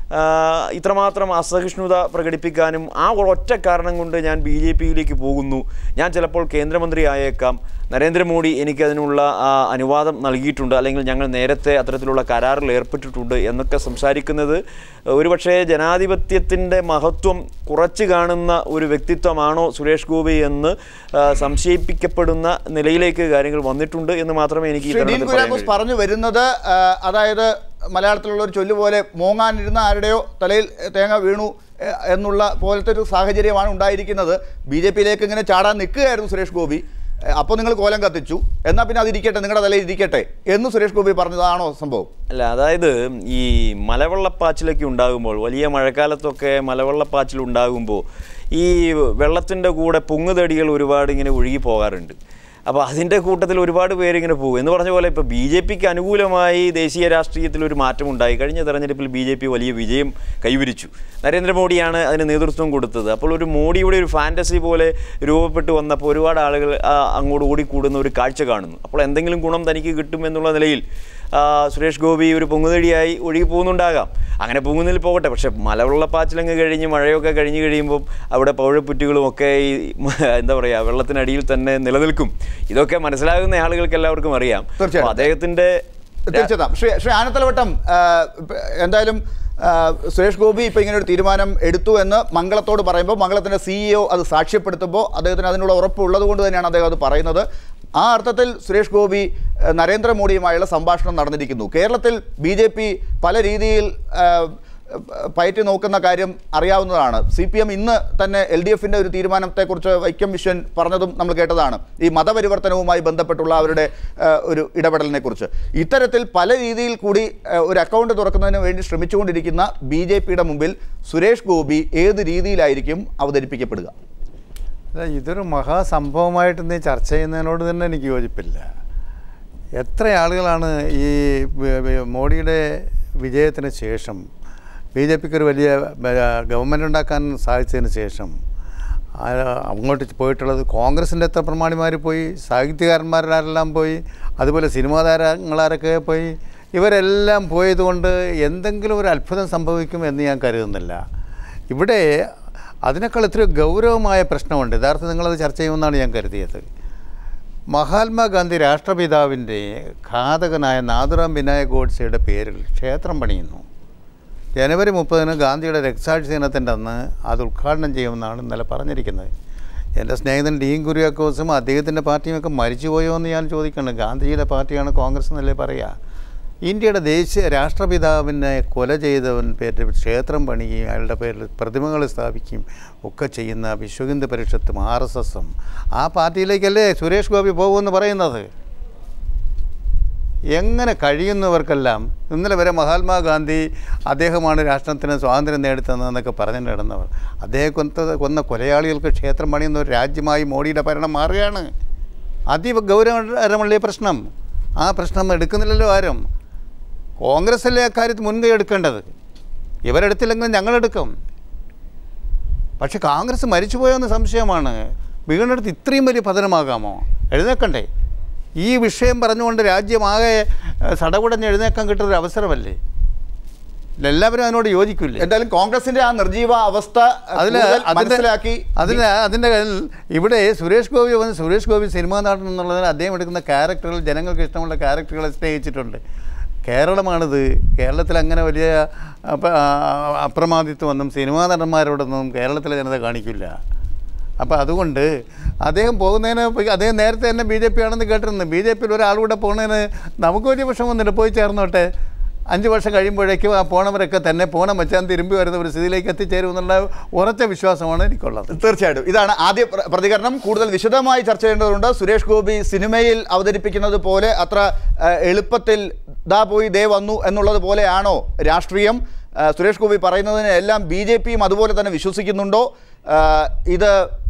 ആ, ഇത്രമാത്രം അസഹിഷ്ണുത പ്രകടിപ്പിക്കാനും ആ ഒറ്റ കാരണം കൊണ്ട് ഞാൻ ബി ജെ പിയിലേക്ക് പോകുന്നു ഞാൻ ചിലപ്പോൾ കേന്ദ്രമന്ത്രി ആയേക്കാം നരേന്ദ്രമോദി എനിക്കതിനുള്ള ആ, അനുവാദം നൽകിയിട്ടുണ്ട് അല്ലെങ്കിൽ ഞങ്ങൾ നേരത്തെ അത്തരത്തിലുള്ള കരാറിൽ ഏർപ്പെട്ടിട്ടുണ്ട് എന്നൊക്കെ സംസാരിക്കുന്നത് ഒരുപക്ഷേ ജനാധിപത്യത്തിൻ്റെ മഹത്വം കുറച്ച് കാണുന്ന ഒരു വ്യക്തിത്വമാണോ സുരേഷ് ഗോപി എന്ന് ആ, സംശയിപ്പിക്കപ്പെടുന്ന നിലയിലേക്ക് കാര്യങ്ങൾ വന്നിട്ടുണ്ട് എന്ന് മാത്രമേ എനിക്ക് ഈ ശ്രീ ഡീൻ തരുണത്തിൽ പറയാൻ കുര്യാക്കോസ് കഴിയൂ. പറഞ്ഞു വരുന്നത് ആ, അതായത് മലയാളത്തിലുള്ള ഒരു ചൊല്ല് പോലെ മോങ്ങാനിരുന്ന ആരുടെയോ തലയിൽ തേങ്ങ വീണു എ, എന്നുള്ള പോലത്തെ ഒരു സാഹചര്യമാണ് ഉണ്ടായിരിക്കുന്നത് ബി ജെ പിയിലേക്ക് ഇങ്ങനെ ചാടാൻ നിൽക്കുകയായിരുന്നു സുരേഷ് ഗോപി അപ്പോൾ നിങ്ങൾ കോലം കത്തിച്ചു എന്നാൽ പിന്നെ അതിരിക്കട്ടെ നിങ്ങളുടെ തലയിൽ ഇരിക്കട്ടെ എന്ന് സുരേഷ് ഗോപി പറഞ്ഞതാണോ സംഭവം അല്ല അതായത് ഈ മലവെള്ളപ്പാച്ചിലൊക്കെ ഉണ്ടാകുമ്പോൾ വലിയ മഴക്കാലത്തൊക്കെ മലവെള്ളപ്പാച്ചിൽ ഉണ്ടാകുമ്പോൾ ഈ വെള്ളത്തിൻ്റെ കൂടെ പൊങ്ങുതടികൾ ഒരുപാട് ഇങ്ങനെ ഒഴുകി പോകാറുണ്ട് അപ്പോൾ അതിൻ്റെ കൂട്ടത്തിൽ ഒരുപാട് പേര് ഇങ്ങനെ പോകും എന്ന് പറഞ്ഞ പോലെ ഇപ്പോൾ ബി ജെ പിക്ക് അനുകൂലമായി ദേശീയ രാഷ്ട്രീയത്തിൽ ഒരു മാറ്റമുണ്ടായി കഴിഞ്ഞ തെരഞ്ഞെടുപ്പിൽ ബി ജെ പി വലിയ വിജയം കൈവരിച്ചു നരേന്ദ്രമോദിയാണ് അതിന് നേതൃത്വം കൊടുത്തത് അപ്പോൾ ഒരു മോഡിയുടെ ഒരു ഫാൻറ്റസി പോലെ രൂപപ്പെട്ടു വന്നപ്പോൾ ഒരുപാട് ആളുകൾ ആ, അങ്ങോട്ട് ഓടിക്കൂടുന്ന ഒരു കാഴ്ച കാണുന്നു അപ്പോൾ എന്തെങ്കിലും ഗുണം തനിക്ക് കിട്ടും എന്നുള്ള നിലയിൽ ആ, സുരേഷ് ഗോപി ഒരു പൊങ്ങുതടിയായി ഒഴുകി പോകുന്നുണ്ടാകാം അങ്ങനെ പൊങ്ങുന്നതിൽ പോകട്ടെ പക്ഷെ മലവെള്ളപ്പാച്ചിലങ്ങ് കഴിഞ്ഞ് മഴയൊക്കെ കഴിഞ്ഞ് കഴിയുമ്പോൾ അവിടെ പൗഴപ്പുറ്റുകളും ഒക്കെ ഈ എന്താ പറയുക വെള്ളത്തിനടിയിൽ തന്നെ നിലനിൽക്കും ഇതൊക്കെ മനസ്സിലാകുന്ന ആളുകൾക്ക് എല്ലാവർക്കും അറിയാം തീർച്ചയായും. അപ്പോൾ അദ്ദേഹത്തിൻ്റെ തീർച്ചയായും ശ്രീ ശ്രീ ആനത്തലവട്ടം ആ, ഇപ്പ- എന്തായാലും ആ, സുരേഷ് ഗോപി ഇപ്പോൾ ഇങ്ങനെ ഒരു തീരുമാനം എടുത്തു എന്ന് മംഗളത്തോട് പറയുമ്പോൾ മംഗളത്തിൻ്റെ സിഇഒ അത് സാക്ഷ്യപ്പെടുത്തുമ്പോൾ അദ്ദേഹത്തിന് അതിനുള്ള ഉറപ്പുള്ളത് കൊണ്ട് തന്നെയാണ് അദ്ദേഹം അത് പറയുന്നത് ആ അർത്ഥത്തിൽ സുരേഷ് ഗോപി ആ, നരേന്ദ്രമോദിയുമായുള്ള സംഭാഷണം നടന്നിരിക്കുന്നു കേരളത്തിൽ ബി ജെ പി പല രീതിയിൽ ആ, പയറ്റി നോക്കുന്ന കാര്യം അറിയാവുന്നതാണ് സി പി എം ഇന്ന് തന്നെ എൽ ഡി എഫിൻ്റെ ഒരു തീരുമാനത്തെക്കുറിച്ച് വൈക്കം വിശ്വൻ പറഞ്ഞതും നമ്മൾ കേട്ടതാണ് ഈ മതപരിവർത്തനവുമായി ബന്ധപ്പെട്ടുള്ള അവരുടെ ആ, ഒരു ഇടപെടലിനെ കുറിച്ച് ഇത്തരത്തിൽ പല രീതിയിൽ കൂടി ആ, ഒരു അക്കൗണ്ട് തുറക്കുന്നതിന് വേണ്ടി ശ്രമിച്ചുകൊണ്ടിരിക്കുന്ന ബി ജെ പിയുടെ മുമ്പിൽ സുരേഷ് ഗോപി ഏത് രീതിയിലായിരിക്കും അവതരിപ്പിക്കപ്പെടുക അല്ല ഇതൊരു മഹാസംഭവമായിട്ട് നീ ചർച്ച ചെയ്യുന്നതിനോട് തന്നെ എനിക്ക് യോജിപ്പില്ല എത്ര ആളുകളാണ് ഈ വ- വ- മോഡിയുടെ വിജയത്തിന് ശേഷം ബി ജെ പിക്ക് ഒരു വലിയ ഗവൺമെൻറ് ഉണ്ടാക്കാൻ സാധിച്ചതിന് ശേഷം ആ, അങ്ങോട്ട് പോയിട്ടുള്ളത് കോൺഗ്രസിൻ്റെ എത്ര പ്രമാണിമാർ പോയി സാഹിത്യകാരന്മാരെല്ലാം പോയി അതുപോലെ സിനിമാ താരങ്ങളാരൊക്കെ പോയി ഇവരെല്ലാം പോയതുകൊണ്ട് എന്തെങ്കിലും ഒരു അത്ഭുതം സംഭവിക്കും എന്ന് ഞാൻ കരുതുന്നില്ല ഇവിടെ അതിനേക്കാൾ എത്രയോ ഗൗരവമായ പ്രശ്നമുണ്ട് യഥാർത്ഥം നിങ്ങളത് ചർച്ച ചെയ്യുമെന്നാണ് ഞാൻ കരുതിയത് മഹാത്മാഗാന്ധി രാഷ്ട്രപിതാവിൻ്റെ ഘാതകനായ നാഥുറാം വിനായക് ഗോഡ്സെയുടെ പേരിൽ ക്ഷേത്രം പണിയുന്നു ജനുവരി മുപ്പതിന് ഗാന്ധിയുടെ രക്തസാക്ഷി ദിനത്തിൻ്റെ അന്ന് അത് ഉദ്ഘാടനം ചെയ്യുമെന്നാണ് ഇന്നലെ പറഞ്ഞിരിക്കുന്നത് എൻ്റെ സ്നേഹിതൻ ഡീൻ കുര്യാക്കോസും അദ്ദേഹത്തിൻ്റെ പാർട്ടിയുമൊക്കെ മരിച്ചുപോയോ എന്ന് ഞാൻ ചോദിക്കണം ഗാന്ധിജിയുടെ പാർട്ടിയാണ് കോൺഗ്രസ് എന്നല്ലേ പറയുക ഇന്ത്യയുടെ ദേശീയ രാഷ്ട്രപിതാവിനെ കൊല ചെയ്തവൻ പേരിൽ ക്ഷേത്രം പണിയുകയും അയാളുടെ പേരിൽ പ്രതിമകൾ സ്ഥാപിക്കുകയും ഒക്കെ ചെയ്യുന്ന വിശ്വഹിന്ദു പരിഷത്തും ആർ എസ് എസും ആ പാർട്ടിയിലേക്കല്ലേ സുരേഷ് ഗോപി പോകുമെന്ന് പറയുന്നത് എങ്ങനെ കഴിയുന്നവർക്കെല്ലാം ഇന്നലെ വരെ മഹാത്മാഗാന്ധി അദ്ദേഹമാണ് രാഷ്ട്രത്തിന് സ്വാതന്ത്ര്യം നേടിത്തന്നതെന്നൊക്കെ പറഞ്ഞിട്ട് നടന്നവർ അദ്ദേഹം കൊന്ന കൊന്ന കൊലയാളികൾക്ക് ക്ഷേത്രം പണിയുന്ന ഒരു രാജ്യമായി മോഡിയുടെ ഭരണം മാറുകയാണ് അതീവ ഗൗരവകരമുള്ള ഈ പ്രശ്നം ആ പ്രശ്നം എടുക്കുന്നില്ലല്ലോ ആരും കോൺഗ്രസ് അല്ലേ അക്കാര്യത്തിൽ മുൻകൈ എടുക്കേണ്ടത് ഇവരെടുത്തില്ലെങ്കിലും ഞങ്ങളെടുക്കും പക്ഷെ കോൺഗ്രസ് മരിച്ചുപോയോന്ന് സംശയമാണ് വീണെടുത്ത് ഇത്രയും വലിയ പതനമാകാമോ എഴുന്നേക്കണ്ടേ ഈ വിഷയം പറഞ്ഞുകൊണ്ട് രാജ്യമാകെ ഏഹ്, സടകുടഞ്ഞ് എഴുന്നേക്കാൻ കിട്ടുന്ന ഒരു അവസരമല്ലേ എല്ലാവരും അതിനോട് യോജിക്കില്ലേ എന്തായാലും കോൺഗ്രസിന്റെ ആ നിർജീവ അവസ്ഥ അതിൽ കൂടുതൽ അതിൻ്റെ മനസ്സിലാക്കി അതിന് അതിൻ്റെ ഇവിടെ സുരേഷ് ഗോപി വന്ന് സുരേഷ് ഗോപി സിനിമാ നടൻ എന്നുള്ളതിന് അദ്ദേഹം എടുക്കുന്ന ക്യാരക്ടറുകൾ ജനങ്ങൾക്ക് ഇഷ്ടമുള്ള ക്യാരക്ടറുകളെ സ്നേഹിച്ചിട്ടുണ്ട് കേരളമാണിത് കേരളത്തിൽ അങ്ങനെ വലിയ അപ- ആ, അപ്രമാദിത്വമൊന്നും സിനിമാ നടന്മാരോടൊന്നും കേരളത്തിലെ ജനത കാണിക്കില്ല അപ്പോൾ അതുകൊണ്ട് അദ്ദേഹം പോകുന്നതിന് ഇപ്പൊ അദ്ദേഹം നേരത്തെ തന്നെ ബി ജെ പി ആണെന്ന് കേട്ടിരുന്നു ബി ജെ പിയിൽ ഒരാളുകൂടെ പോകുന്നതിന് നമുക്ക് വലിയ വിഷമമൊന്നുമില്ല പോയി ചേർന്നോട്ടെ അഞ്ച് വർഷം കഴിയുമ്പോഴേക്കും ആ പോണവരൊക്കെ തന്നെ പോണം വെച്ചാൽ തിരുമ്പി വരുന്ന ഒരു സ്ഥിതിയിലേക്ക് എത്തിച്ചേരുമെന്നുള്ള ഉറച്ച വിശ്വാസമാണ് എനിക്കുള്ളത് തീർച്ചയായിട്ടും ഇതാണ് ആദ്യ പ്ര- പ്രതികരണം കൂടുതൽ വിശദമായി ചർച്ച ചെയ്യേണ്ടതുണ്ട് സുരേഷ് ഗോപി സിനിമയിൽ അവതരിപ്പിക്കുന്നത് പോലെ അത്ര ആ, എളുപ്പത്തിൽ ദാ പോയി ദേ വന്നു എന്നുള്ളത് പോലെയാണോ രാഷ്ട്രീയം ആ, സുരേഷ് ഗോപി പറയുന്നതിനെ എല്ലാം ബി ജെ പിയും അതുപോലെ തന്നെ വിശ്വസിക്കുന്നുണ്ടോ ആ, ഇത്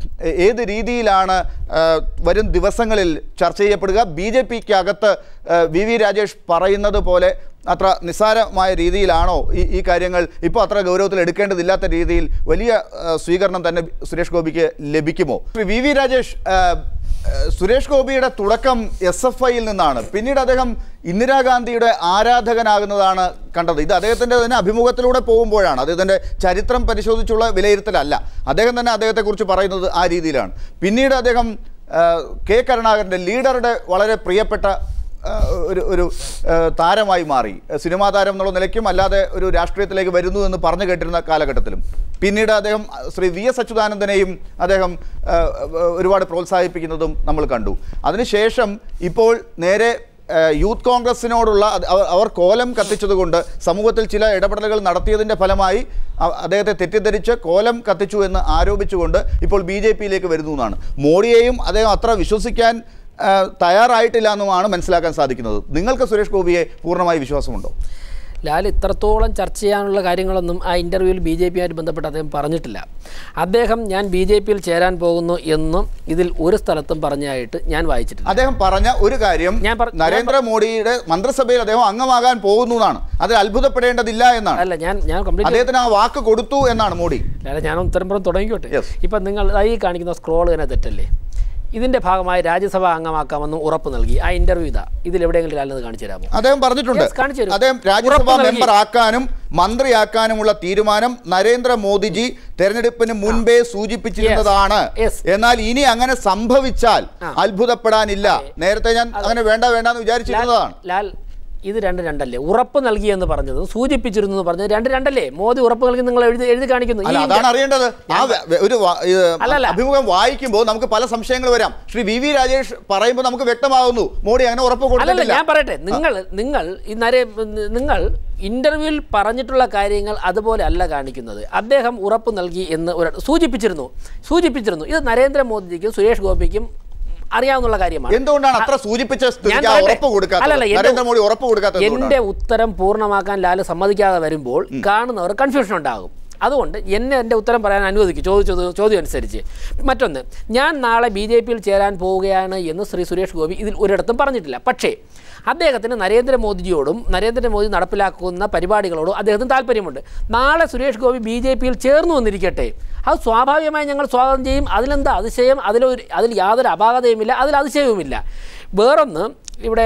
എ- ഏത് രീതിയിലാണ് ആ, വരും ദിവസങ്ങളിൽ ചർച്ച ചെയ്യപ്പെടുക ബി ജെ പിക്ക് അകത്ത് വി വി രാജേഷ് പറയുന്നത് പോലെ അത്ര നിസ്സാരമായ രീതിയിലാണോ ഈ ഈ കാര്യങ്ങൾ ഇപ്പോൾ അത്ര ഗൗരവത്തിൽ എടുക്കേണ്ടതില്ലാത്ത രീതിയിൽ വലിയ ആ, സ്വീകരണം തന്നെ സുരേഷ് ഗോപിക്ക് ലഭിക്കുമോ വി വി രാജേഷ് ആ, ആ, സുരേഷ് ഗോപിയുടെ തുടക്കം എസ് എഫ് ഐയിൽ നിന്നാണ് പിന്നീട് അദ്ദേഹം ഇന്ദിരാഗാന്ധിയുടെ ആരാധകനാകുന്നതാണ് കണ്ടത് ഇത് അദ്ദേഹത്തിൻ്റെ തന്നെ അഭിമുഖത്തിലൂടെ പോകുമ്പോഴാണ് അദ്ദേഹത്തിൻ്റെ ചരിത്രം പരിശോധിച്ചുള്ള വിലയിരുത്തലല്ല അദ്ദേഹം തന്നെ അദ്ദേഹത്തെക്കുറിച്ച് പറയുന്നത് ആ രീതിയിലാണ് പിന്നീട് അദ്ദേഹം ആ, കെ കരുണാകരൻ്റെ ലീഡറുടെ വളരെ പ്രിയപ്പെട്ട ആ, ഒരു ഒരു ആ, താരമായി മാറി സിനിമാ താരം എന്നുള്ള നിലയ്ക്കും അല്ലാതെ ഒരു രാഷ്ട്രീയത്തിലേക്ക് വരുന്നു എന്ന് പറഞ്ഞു കേട്ടിരുന്ന കാലഘട്ടത്തിലും പിന്നീട് അദ്ദേഹം ശ്രീ വി എസ് അച്യുതാനന്ദനെയും അദ്ദേഹം ആ, ഒരുപാട് പ്രോത്സാഹിപ്പിക്കുന്നതും നമ്മൾ കണ്ടു അതിനുശേഷം ഇപ്പോൾ നേരെ ആ, യൂത്ത് കോൺഗ്രസിനോടുള്ള അത് അവ- അവർ കോലം കത്തിച്ചതുകൊണ്ട് സമൂഹത്തിൽ ചില ഇടപെടലുകൾ നടത്തിയതിൻ്റെ ഫലമായി അ- അദ്ദേഹത്തെ തെറ്റിദ്ധരിച്ച് കോലം കത്തിച്ചു എന്ന് ആരോപിച്ചുകൊണ്ട് ഇപ്പോൾ ബി ജെ പിയിലേക്ക് വരുന്നു എന്നാണ് മോഡിയെയും അദ്ദേഹം അത്ര വിശ്വസിക്കാൻ ആ, തയ്യാറായിട്ടില്ല എന്നുമാണ് മനസ്സിലാക്കാൻ സാധിക്കുന്നത് നിങ്ങൾക്ക് സുരേഷ് ഗോപിയെ പൂർണ്ണമായി വിശ്വാസമുണ്ടോ ലാൽ ഇത്രത്തോളം ചർച്ച ചെയ്യാനുള്ള കാര്യങ്ങളൊന്നും ആ ഇൻ്റർവ്യൂവിൽ ബി ജെ പിയുമായിട്ട് ബന്ധപ്പെട്ട് അദ്ദേഹം പറഞ്ഞിട്ടില്ല അദ്ദേഹം ഞാൻ ബി ജെ പിയിൽ ചേരാൻ പോകുന്നു എന്നും ഇതിൽ ഒരു സ്ഥലത്തും പറഞ്ഞതായിട്ട് ഞാൻ വായിച്ചിട്ടില്ല അദ്ദേഹം പറഞ്ഞ ഒരു കാര്യം ഞാൻ പറ- നരേന്ദ്രമോദിയുടെ മന്ത്രിസഭയിൽ അദ്ദേഹം അംഗമാകാൻ പോകുന്നു എന്നാണ് അതിൽ അത്ഭുതപ്പെടേണ്ടതില്ല എന്നാണ് അല്ല ഞാൻ ഞാൻ കംപ്ലീറ്റ് അദ്ദേഹത്തിന് ആ വാക്ക് കൊടുത്തു എന്നാണ് മോഡി അല്ല ഞാൻ ഉത്തരം പുറം തുടങ്ങിക്കോട്ടെ Yes. ഇപ്പം നിങ്ങൾ ദാ ഈ കാണിക്കുന്ന സ്ക്രോൾ തന്നെ തെറ്റല്ലേ ഇതിൻ്റെ ഭാഗമായി രാജ്യസഭ അംഗമാക്കാമെന്ന് ഉറപ്പ് നൽകി ആ ഇന്റർവ്യൂ ഇതാ ഇതിലെവിടെയെങ്കിലും ലാലത് കാണിച്ചു തരാമോ അദ്ദേഹം പറഞ്ഞിട്ടുണ്ട് Yes, കാണിച്ചു തരൂ. അദ്ദേഹം ഉറപ്പ് രാജ്യസഭാ നൽകി. മെമ്പർ ആക്കാനും മന്ത്രിയാക്കാനുമുള്ള തീരുമാനം നരേന്ദ്രമോദിജി തെരഞ്ഞെടുപ്പിന് മുൻപേ സൂചിപ്പിച്ചിരുന്നതാണ് Yes. എന്നാൽ ഇനി അങ്ങനെ സംഭവിച്ചാൽ ആ. അത്ഭുതപ്പെടാനില്ല നേരത്തെ ഞാൻ അങ്ങനെ വേണ്ട വേണ്ടെന്ന് വിചാരിച്ചിരുന്നതാണ് ലാൽ ഇത് രണ്ട് രണ്ടല്ലേ ഉറപ്പ് നൽകി എന്ന് പറഞ്ഞത് സൂചിപ്പിച്ചിരുന്നു എന്ന് പറഞ്ഞത് രണ്ട് രണ്ടല്ലേ മോദി ഉറപ്പ് നൽകി നിങ്ങൾ എഴുതി എഴുതി കാണിക്കുന്നു അല്ല ഈ അതാണ് അറിയേണ്ടത് ആ വ- വ- ഒരു വാ- ഇത് അല്ലല്ല. അഭിമുഖം വായിക്കുമ്പോൾ നമുക്ക് പല സംശയങ്ങൾ വരാം ശ്രീ വി വി രാജേഷ് പറയുമ്പോൾ നമുക്ക് വ്യക്തമാകുന്നു മോഡി അങ്ങനെ ഉറപ്പ് അല്ലല്ല കൊടുത്തിട്ടില്ല ഞാൻ പറയട്ടെ നിങ്ങൾ നിങ്ങൾ ഈ നരേ നിങ്ങൾ ഇന്റർവ്യൂവിൽ പറഞ്ഞിട്ടുള്ള കാര്യങ്ങൾ അതുപോലെ അല്ല കാണിക്കുന്നത് അദ്ദേഹം ഉറപ്പ് നൽകി എന്ന് ഒരു സൂചിപ്പിച്ചിരുന്നു സൂചിപ്പിച്ചിരുന്നു ഇത് നരേന്ദ്രമോദിക്കും സുരേഷ് ഗോപിക്കും അറിയാവുന്ന കാര്യമാണ് എന്തുകൊണ്ടാണ് അത്ര സൂചിപ്പിച്ച ഞാൻ സ്ഥിതിക്ക് ആ പറയട്ടെ. ഉറപ്പ് കൊടുക്കാത്തത് അല്ലല്ല, എന്റെ- നരേന്ദ്രമോദി ഉറപ്പ് കൊടുക്കാത്തത് എന്റെ എന്തുകൊണ്ടാണ്? ഉത്തരം പൂർണ്ണമാക്കാൻ ലാല് സമ്മതിക്കാതെ വരുമ്പോൾ കാണുന്നവർ കൺഫ്യൂഷൻ ഉണ്ടാകും അതുകൊണ്ട് എന്നെ എൻ്റെ ഉത്തരം പറയാൻ അനുവദിക്കും ചോദിച്ചത് ചോദ്യം അനുസരിച്ച് മറ്റൊന്ന് ഞാൻ നാളെ ബി ജെ പിയിൽ ചേരാൻ പോവുകയാണ് എന്ന് ശ്രീ സുരേഷ് ഗോപി ഇതിൽ ഒരിടത്തും പറഞ്ഞിട്ടില്ല പക്ഷേ അദ്ദേഹത്തിന് നരേന്ദ്രമോദിജിയോടും നരേന്ദ്രമോദി നടപ്പിലാക്കുന്ന പരിപാടികളോടും അദ്ദേഹത്തിന് താല്പര്യമുണ്ട് നാളെ സുരേഷ് ഗോപി ബി ജെ പിയിൽ ചേർന്നു വന്നിരിക്കട്ടെ അത് സ്വാഭാവികമായി ഞങ്ങൾ സ്വാഗതം ചെയ്യും അതിലെന്താ അതിശയം അതിലൊരു അതിൽ യാതൊരു അപാകതയുമില്ല അതിൽ അതിശയവുമില്ല വേറൊന്ന് ഇവിടെ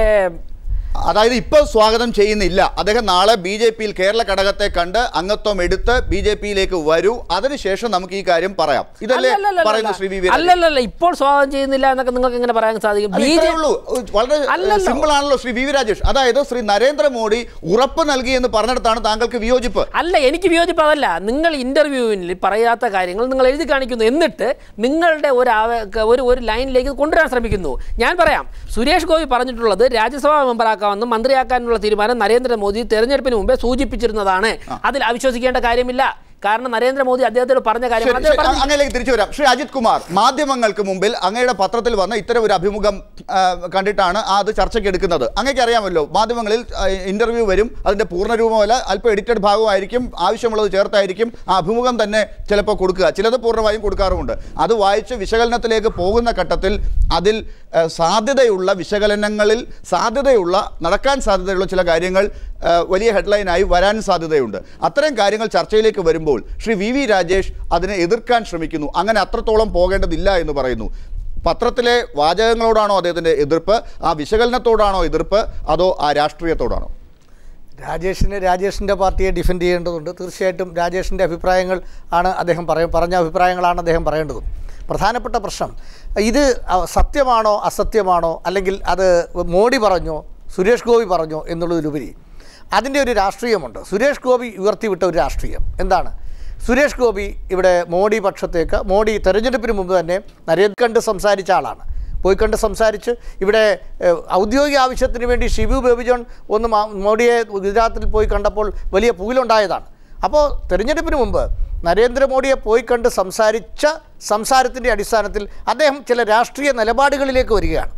അതായത് ഇപ്പോൾ സ്വാഗതം ചെയ്യുന്നില്ല അദ്ദേഹം നാളെ ബി ജെ പിയിൽ കേരള ഘടകത്തെ കണ്ട് അംഗത്വം എടുത്ത് ബി ജെ പിയിലേക്ക് വരൂ അതിനുശേഷം നമുക്ക് ഈ കാര്യം പറയാം ഇതല്ലേ അല്ലല്ലല്ലല്ല. പറയുന്നു ശ്രീ വി വി രാജേഷ്? അല്ലല്ലല്ല ഇപ്പോൾ സ്വാഗതം ചെയ്യുന്നില്ല എന്നൊക്കെ നിങ്ങൾക്ക് എങ്ങനെ പറയാൻ സാധിക്കും അല്ല, ബി ഇത്രയേ ജെ ഉള്ളൂ വളരെ അല്ലല്ലോ. സിമ്പിൾ ആണല്ലോ ശ്രീ വി വി രാജേഷ് അതായത് ശ്രീ നരേന്ദ്രമോദി ഉറപ്പ് നൽകി എന്ന് പറഞ്ഞിടത്താണ് താങ്കൾക്ക് വിയോജിപ്പ് അല്ല എനിക്ക് വിയോജിപ്പ് അതല്ല നിങ്ങൾ ഇന്റർവ്യൂവിൽ പറയാത്ത കാര്യങ്ങൾ നിങ്ങൾ എഴുതി കാണിക്കുന്നു എന്നിട്ട് നിങ്ങളുടെ ഒരു ആവ- ഒരു ഒരു ലൈനിലേക്ക് കൊണ്ടുവരാൻ ശ്രമിക്കുന്നു ഞാൻ പറയാം സുരേഷ് ഗോപി പറഞ്ഞിട്ടുള്ളത് രാജ്യസഭാ മെമ്പറാക്കാമെന്നും മന്ത്രിയാക്കാനുള്ള തീരുമാനം നരേന്ദ്രമോദി തെരഞ്ഞെടുപ്പിന് മുമ്പേ സൂചിപ്പിച്ചിരുന്നതാണ് അതിൽ അവിശ്വസിക്കേണ്ട കാര്യമില്ല കാരണം നരേന്ദ്രമോദി അദ്ദേഹത്തോട് പറഞ്ഞ ശരി, കാര്യമാണ് ശരി, അദ്ദേഹം പറഞ്ഞത്. അങ്ങയിലേക്ക് തിരിച്ചു വരാം ശ്രീ അജിത് കുമാർ മാധ്യമങ്ങൾക്ക് മുമ്പിൽ അങ്ങയുടെ പത്രത്തിൽ വന്ന ഇത്തരം ഒരു അഭിമുഖം ആ, കണ്ടിട്ടാണ് ആ അത് ചർച്ചയ്ക്ക് എടുക്കുന്നത് അങ്ങേക്ക് അറിയാമല്ലോ മാധ്യമങ്ങളിൽ ഇന്റർവ്യൂ വരും അതിന്റെ പൂർണ്ണരൂപമല്ല അല്പം എഡിറ്റഡ് ഭാഗമായിരിക്കും ആവശ്യമുള്ളത് ചേർത്തായിരിക്കും ആ അഭിമുഖം തന്നെ ചിലപ്പോൾ കൊടുക്കുക ചിലത് പൂർണ്ണമായും കൊടുക്കാറുമുണ്ട് അത് വായിച്ച് വിശകലനത്തിലേക്ക് പോകുന്ന ഘട്ടത്തിൽ അതിൽ ആ, സാധ്യതയുള്ള വിശകലനങ്ങളിൽ സാധ്യതയുള്ള നടക്കാൻ സാധ്യതയുള്ള ചില കാര്യങ്ങൾ ആ, വലിയ ഹെഡ്ലൈനായി വരാൻ സാധ്യതയുണ്ട് അത്തരം കാര്യങ്ങൾ ചർച്ചയിലേക്ക് വരുമ്പോൾ ശ്രീ വി വി രാജേഷ് അതിനെ എതിർക്കാൻ ശ്രമിക്കുന്നു അങ്ങനെ അത്രത്തോളം പോകേണ്ടതില്ല എന്ന് പറയുന്നു പത്രത്തിലെ വാചകങ്ങളോടാണോ അദ്ദേഹത്തിൻ്റെ എതിർപ്പ് ആ വിശകലനത്തോടാണോ എതിർപ്പ് അതോ ആ രാഷ്ട്രീയത്തോടാണോ രാജേഷിന് രാജേഷിൻ്റെ പാർട്ടിയെ ഡിഫെൻഡ് ചെയ്യേണ്ടതുണ്ട് തീർച്ചയായിട്ടും രാജേഷിൻ്റെ അഭിപ്രായങ്ങൾ ആണ് അദ്ദേഹം പറയും പറഞ്ഞ അഭിപ്രായങ്ങളാണ് അദ്ദേഹം പറയേണ്ടതും പ്രധാനപ്പെട്ട പ്രശ്നം ഇത് അ- സത്യമാണോ അസത്യമാണോ അല്ലെങ്കിൽ അത് മോഡി പറഞ്ഞോ സുരേഷ് ഗോപി പറഞ്ഞോ എന്നുള്ളതിലുപരി അതിൻ്റെ ഒരു രാഷ്ട്രീയമുണ്ട് സുരേഷ് ഗോപി ഉയർത്തിവിട്ട ഒരു രാഷ്ട്രീയം എന്താണ് സുരേഷ് ഗോപി ഇവിടെ മോഡി പക്ഷത്തേക്ക് മോഡി തെരഞ്ഞെടുപ്പിന് മുമ്പ് തന്നെ നരേന്ദ്ര കണ്ട് സംസാരിച്ച ആളാണ് പോയി കണ്ട് സംസാരിച്ച് ഇവിടെ ഏഹ്, ഔദ്യോഗിക ആവശ്യത്തിന് വേണ്ടി ഷിബു ബേബി ജോൺ ഒന്ന് മാ- മോഡിയെ ഗുജറാത്തിൽ പോയി കണ്ടപ്പോൾ വലിയ പൂലുണ്ടായതാണ് അപ്പോൾ തെരഞ്ഞെടുപ്പിന് മുമ്പ് നരേന്ദ്രമോദിയെ പോയി കണ്ട് സംസാരിച്ച സംസാരത്തിൻ്റെ അടിസ്ഥാനത്തിൽ അദ്ദേഹം ചില രാഷ്ട്രീയ നിലപാടുകളിലേക്ക് വരികയാണ്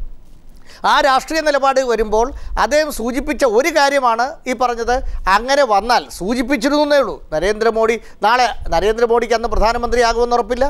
ആ രാഷ്ട്രീയ നിലപാട് വരുമ്പോൾ അദ്ദേഹം സൂചിപ്പിച്ച ഒരു കാര്യമാണ് ഈ പറഞ്ഞത് അങ്ങനെ വന്നാൽ സൂചിപ്പിച്ചിരുന്നേ ഉള്ളൂ നരേന്ദ്രമോദി നാളെ നരേന്ദ്രമോദിക്ക് അന്ന് പ്രധാനമന്ത്രിയാകുമെന്ന് ഉറപ്പില്ല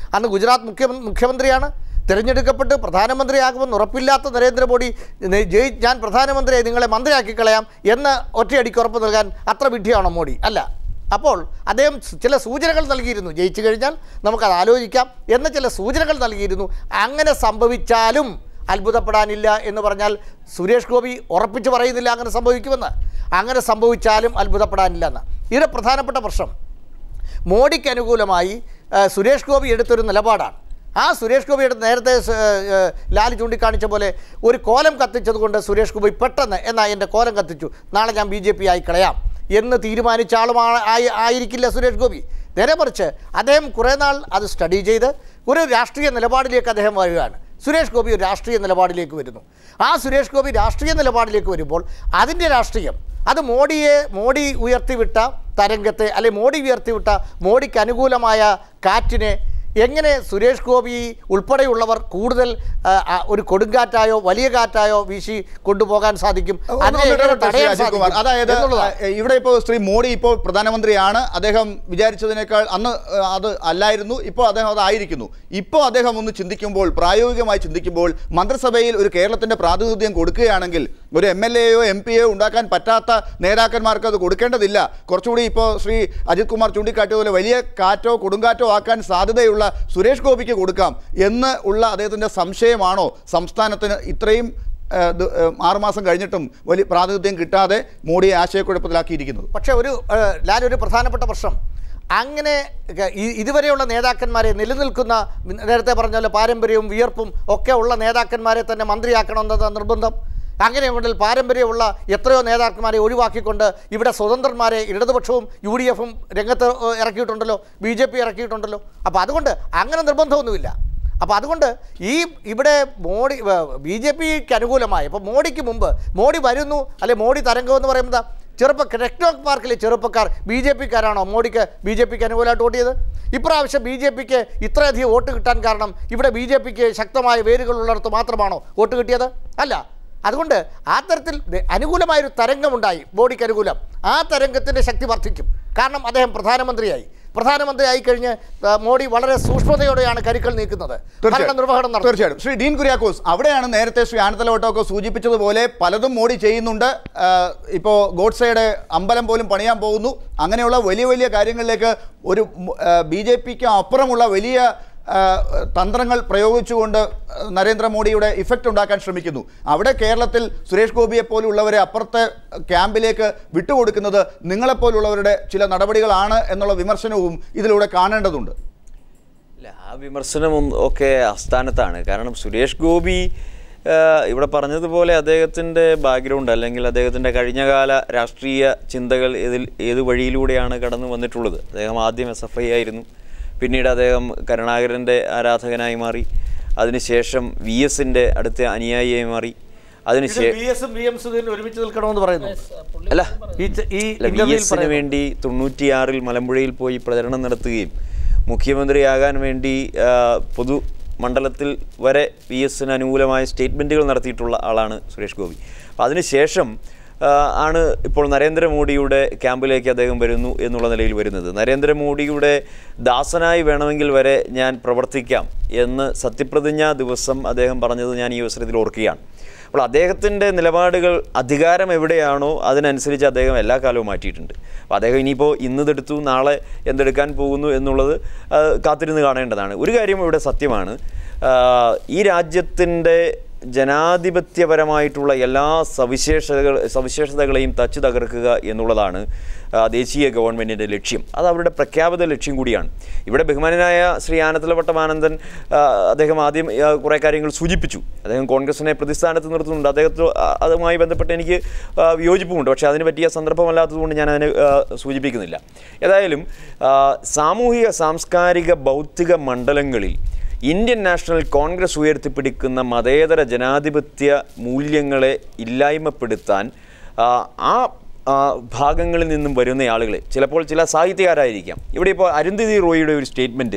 അന്ന് ഗുജറാത്ത് മുഖ്യ മുഖ്യമന്ത്രിയാണ് തിരഞ്ഞെടുക്കപ്പെട്ട് പ്രധാനമന്ത്രിയാകുമെന്ന് ഉറപ്പില്ലാത്ത നരേന്ദ്രമോദി നെ- ജയി ഞാൻ പ്രധാനമന്ത്രിയായി നിങ്ങളെ മന്ത്രിയാക്കി കളയാം എന്ന് ഒറ്റയടിക്ക് ഉറപ്പ് നൽകാൻ അത്ര വിഡ്ഢിയാണോ മോഡി അല്ല അപ്പോൾ അദ്ദേഹം സ് ചില സൂചനകൾ നൽകിയിരുന്നു ജയിച്ചു കഴിഞ്ഞാൽ നമുക്കത് ആലോചിക്കാം എന്ന ചില സൂചനകൾ നൽകിയിരുന്നു അങ്ങനെ സംഭവിച്ചാലും അത്ഭുതപ്പെടാനില്ല എന്ന് പറഞ്ഞാൽ സുരേഷ് ഗോപി ഉറപ്പിച്ച് പറയുന്നില്ല അങ്ങനെ സംഭവിക്കുമെന്ന് അങ്ങനെ സംഭവിച്ചാലും അത്ഭുതപ്പെടാനില്ല എന്ന് ഇതിലെ പ്രധാനപ്പെട്ട പ്രശ്നം മോഡിക്ക് അനുകൂലമായി ആ, സുരേഷ് ഗോപി എടുത്തൊരു നിലപാടാണ് ആ സുരേഷ് ഗോപി എടുത്ത് നേരത്തെ സ- ഏ, ലാൽ ചൂണ്ടിക്കാണിച്ച പോലെ ഒരു കോലം കത്തിച്ചതുകൊണ്ട് സുരേഷ് ഗോപി പെട്ടെന്ന് എന്നാ എൻ്റെ കോലം കത്തിച്ചു നാളെ ഞാൻ ബി ജെ പി ആയി കളയാം എന്ന് തീരുമാനിച്ച ആളുമാണ് ആയി ആയിരിക്കില്ല സുരേഷ് ഗോപി നേരെ മറിച്ച് അദ്ദേഹം കുറേ നാൾ അത് സ്റ്റഡി ചെയ്ത് ഒരു രാഷ്ട്രീയ നിലപാടിലേക്ക് അദ്ദേഹം വരികയാണ് സുരേഷ് ഗോപി ഒരു രാഷ്ട്രീയ നിലപാടിലേക്ക് വരുന്നു ആ സുരേഷ് ഗോപി രാഷ്ട്രീയ നിലപാടിലേക്ക് വരുമ്പോൾ അതിൻ്റെ രാഷ്ട്രീയം അത് മോഡിയെ മോഡി ഉയർത്തിവിട്ട തരംഗത്തെ അല്ലെ മോഡി ഉയർത്തിവിട്ട മോഡിക്ക് അനുകൂലമായ കാറ്റിനെ എങ്ങനെ സുരേഷ് ഗോപി ഉൾപ്പെടെയുള്ളവർ കൂടുതൽ ആ, ആ, ഒരു കൊടുങ്കാറ്റായോ വലിയ കാറ്റായോ വീശി കൊണ്ടുപോകാൻ സാധിക്കും ഒന്ന് അതിനെ ഒന്ന് എങ്ങനെ ഇടപെട്ടെ ശ്രീ തടയാൻ അജിത് കുമാർ. സാധിക്കും അതായത് എന്നുള്ളതാണ്. ഏഹ്, ഇവിടെ ഇപ്പോൾ ശ്രീ മോഡി ഇപ്പോൾ പ്രധാനമന്ത്രിയാണ് അദ്ദേഹം വിചാരിച്ചതിനേക്കാൾ അന്ന് ഏഹ്, അത് അല്ലായിരുന്നു ഇപ്പോൾ അദ്ദേഹം അതായിരിക്കുന്നു ഇപ്പോൾ അദ്ദേഹം ഒന്ന് ചിന്തിക്കുമ്പോൾ പ്രായോഗികമായി ചിന്തിക്കുമ്പോൾ മന്ത്രിസഭയിൽ ഒരു കേരളത്തിന്റെ പ്രാതിനിധ്യം കൊടുക്കുകയാണെങ്കിൽ ഒരു എം എൽ എയോ എം പിയോ ഉണ്ടാക്കാൻ പറ്റാത്ത നേതാക്കന്മാർക്ക് അത് കൊടുക്കേണ്ടതില്ല കുറച്ചുകൂടി ഇപ്പോൾ ശ്രീ അജിത് കുമാർ ചൂണ്ടിക്കാട്ടിയതുപോലെ വലിയ കാറ്റോ കൊടുങ്കാറ്റോ ആക്കാൻ സാധ്യതയുള്ള സുരേഷ് ഗോപിക്ക് കൊടുക്കാം എന്ന് ഉള്ള അദ്ദേഹത്തിന്റെ സംശയമാണോ സംസ്ഥാനത്തിന് ഇത്രയും ഏഹ് ഇത്, ഏഹ് ആറുമാസം കഴിഞ്ഞിട്ടും വലിയ പ്രാതിനിധ്യം കിട്ടാതെ മോഡിയെ ആശയക്കുഴപ്പത്തിലാക്കിയിരിക്കുന്നത് പക്ഷേ ഒരു ഏഹ്, ലാൽ ഒരു പ്രധാനപ്പെട്ട പ്രശ്നം അങ്ങനെ ക- ഇ- ഇതുവരെയുള്ള നേതാക്കന്മാരെ നിലനിൽക്കുന്ന നേരത്തെ പറഞ്ഞ പോലെ പാരമ്പര്യവും വിയർപ്പും ഒക്കെ ഉള്ള നേതാക്കന്മാരെ തന്നെ മന്ത്രിയാക്കണമെന്നത് നിർബന്ധം അങ്ങനെയുണ്ടെങ്കിൽ പാരമ്പര്യമുള്ള എത്രയോ നേതാക്കന്മാരെ ഒഴിവാക്കിക്കൊണ്ട് ഇവിടെ സ്വതന്ത്രന്മാരെ ഇടതുപക്ഷവും യു ഡി എഫും രംഗത്ത് ഏഹ്, ഇറക്കിയിട്ടുണ്ടല്ലോ ബി ജെ പി ഇറക്കിയിട്ടുണ്ടല്ലോ അപ്പോൾ അതുകൊണ്ട് അങ്ങനെ നിർബന്ധമൊന്നുമില്ല അപ്പോൾ അതുകൊണ്ട് ഈ ഇവിടെ മോഡി ബി ജെ പിക്ക് അനുകൂലമായി ഇപ്പോൾ മോഡിക്ക് മുമ്പ് മോഡി വരുന്നു അല്ലെ മോഡി തരംഗം എന്ന് പറയുന്നത് ചെറുപ്പ ടെക്നോ പാർക്കിലെ ചെറുപ്പക്കാർ ബി ജെ പിക്കാരാണോ മോഡിക്ക് ബി ജെ പിക്ക് അനുകൂലമായിട്ട് വോട്ട് ചെയ്ത് ഇപ്രാവശ്യം ബി ജെ പിക്ക് ഇത്രയധികം വോട്ട് കിട്ടാൻ കാരണം ഇവിടെ ബി ജെ പിക്ക് ശക്തമായ വേരുകളുള്ളിടത്ത് മാത്രമാണോ വോട്ട് കിട്ടിയത് അല്ല അതുകൊണ്ട് ആ തരത്തിൽ ദേ അനുകൂലമായൊരു തരംഗമുണ്ടായി മോഡിക്ക് അനുകൂലം ആ തരംഗത്തിൻ്റെ ശക്തി വർദ്ധിക്കും കാരണം അദ്ദേഹം പ്രധാനമന്ത്രിയായി പ്രധാനമന്ത്രിയായി കഴിഞ്ഞ് ആ, മോഡി വളരെ സൂക്ഷ്മതയോടെയാണ് കരുക്കൾ നീക്കുന്നത് ഭരണ നിർവഹണം നടത്തും തീർച്ചയായിട്ടും ശ്രീ ഡീൻ കുര്യാക്കോസ് അവിടെയാണ് നേരത്തെ ശ്രീ ആനത്തലവട്ടമൊക്കെ സൂചിപ്പിച്ചതുപോലെ പലതും മോഡി ചെയ്യുന്നുണ്ട് ആഹ് ഇപ്പോൾ ഗോഡ്സയുടെ അമ്പലം പോലും പണിയാൻ പോകുന്നു അങ്ങനെയുള്ള വലിയ വലിയ കാര്യങ്ങളിലേക്ക് ഒരു ബി ജെ പിക്ക് അപ്പുറമുള്ള വലിയ ആഹ് തന്ത്രങ്ങൾ പ്രയോഗിച്ചുകൊണ്ട് ആഹ് നരേന്ദ്രമോദിയുടെ ഇഫക്റ്റ് ഉണ്ടാക്കാൻ ശ്രമിക്കുന്നു അവിടെ കേരളത്തിൽ സുരേഷ് ഗോപിയെ പോലുള്ളവരെ അപ്പുറത്തെ ക്യാമ്പിലേക്ക് വിട്ടുകൊടുക്കുന്നത് നിങ്ങളെപ്പോലുള്ളവരുടെ ചില നടപടികളാണ് എന്നുള്ള വിമർശനവും ഇതിലൂടെ കാണേണ്ടതുണ്ട് ഇല്ല ആ വിമർശനം ഒന്ന് ഒക്കെ അസ്ഥാനത്താണ് കാരണം സുരേഷ് ഗോപി ആ, ഇവിടെ പറഞ്ഞതുപോലെ അദ്ദേഹത്തിൻ്റെ ബാക്ക്ഗ്രൗണ്ട് അല്ലെങ്കിൽ അദ്ദേഹത്തിൻ്റെ കഴിഞ്ഞകാല രാഷ്ട്രീയ ചിന്തകൾ ഇതിൽ ഏത് വഴിയിലൂടെയാണ് കടന്നു വന്നിട്ടുള്ളത് അദ്ദേഹം ആദ്യം എസ് എഫ് ഐ ആയിരുന്നു പിന്നീട് അദ്ദേഹം കരുണാകരൻ്റെ ആരാധകനായി മാറി അതിനുശേഷം വി എസിൻ്റെ അടുത്ത അനുയായിയായി മാറി അതിനുശേഷം ബി എസും ബി എം സുധീരനും ഒരുമിച്ച് നിൽക്കണമെന്ന് പറയുന്നു അല്ല ഈ ച- ഈ അല്ല, വി ഇന്റർവ്യൂവിൽ എസിന് പറയുന്നു. വേണ്ടി തൊണ്ണൂറ്റിയാറിൽ മലമ്പുഴയിൽ പോയി പ്രചരണം നടത്തുകയും മുഖ്യമന്ത്രിയാകാൻ വേണ്ടി ആ, പൊതു മണ്ഡലത്തിൽ വരെ വി എസിന് അനുകൂലമായ സ്റ്റേറ്റ്മെൻറ്റുകൾ നടത്തിയിട്ടുള്ള ആളാണ് സുരേഷ് ഗോപി അപ്പോൾ അതിനുശേഷം ആ, ആണ് ഇപ്പോൾ നരേന്ദ്രമോദിയുടെ ക്യാമ്പിലേക്ക് അദ്ദേഹം വരുന്നു എന്നുള്ള നിലയിൽ വരുന്നത് നരേന്ദ്രമോദിയുടെ ദാസനായി വേണമെങ്കിൽ വരെ ഞാൻ പ്രവർത്തിക്കാം എന്ന് സത്യപ്രതിജ്ഞാ ദിവസം അദ്ദേഹം പറഞ്ഞത് ഞാൻ ഈ അവസരത്തിൽ ഓർക്കുകയാണ് അപ്പോൾ അദ്ദേഹത്തിൻ്റെ നിലപാടുകൾ അധികാരം എവിടെയാണോ അതിനനുസരിച്ച് അദ്ദേഹം എല്ലാ കാലവും മാറ്റിയിട്ടുണ്ട് അപ്പോൾ അദ്ദേഹം ഇനിയിപ്പോൾ ഇന്നതെടുത്തു നാളെ എന്തെടുക്കാൻ പോകുന്നു എന്നുള്ളത് ആ, കാത്തിരുന്ന് കാണേണ്ടതാണ് ഒരു കാര്യം ഇവിടെ സത്യമാണ് ആ, ഈ രാജ്യത്തിൻ്റെ ജനാധിപത്യപരമായിട്ടുള്ള എല്ലാ സവിശേഷതകൾ സവിശേഷതകളെയും തച്ചു തകർക്കുക എന്നുള്ളതാണ് ആ, ദേശീയ ഗവൺമെൻറ്റിൻ്റെ ലക്ഷ്യം അത് അവരുടെ പ്രഖ്യാപിത ലക്ഷ്യം കൂടിയാണ് ഇവിടെ ബഹുമാനനായ ശ്രീ ആനത്തലവട്ടമാനന്ദൻ ആ, അദ്ദേഹം ആദ്യം ആ, കുറേ കാര്യങ്ങൾ സൂചിപ്പിച്ചു അദ്ദേഹം കോൺഗ്രസിനെ പ്രതിസ്ഥാനത്ത് നിർത്തുന്നുണ്ട് അദ്ദേഹത്തെ ആ, അതുമായി ബന്ധപ്പെട്ട് എനിക്ക് ആ, വിയോജിപ്പുമുണ്ട് പക്ഷേ അതിന് പറ്റിയ സന്ദർഭമല്ലാത്തതുകൊണ്ട് ഞാൻ അതിനെ ആ, സൂചിപ്പിക്കുന്നില്ല ഏതായാലും ആ, സാമൂഹിക സാംസ്കാരിക ഭൗതിക മണ്ഡലങ്ങളിൽ ഇന്ത്യൻ നാഷണൽ കോൺഗ്രസ് ഉയർത്തിപ്പിടിക്കുന്ന മതേതര ജനാധിപത്യ മൂല്യങ്ങളെ ഇല്ലായ്മപ്പെടുത്താൻ ആ, ആ ആ, ഭാഗങ്ങളിൽ നിന്നും വരുന്ന ആളുകളെ ചിലപ്പോൾ ചില സാഹിത്യകാരായിരിക്കാം ഇവിടെ ഇപ്പോൾ അരുന്ധതി റോയിയുടെ ഒരു സ്റ്റേറ്റ്മെൻറ്റ്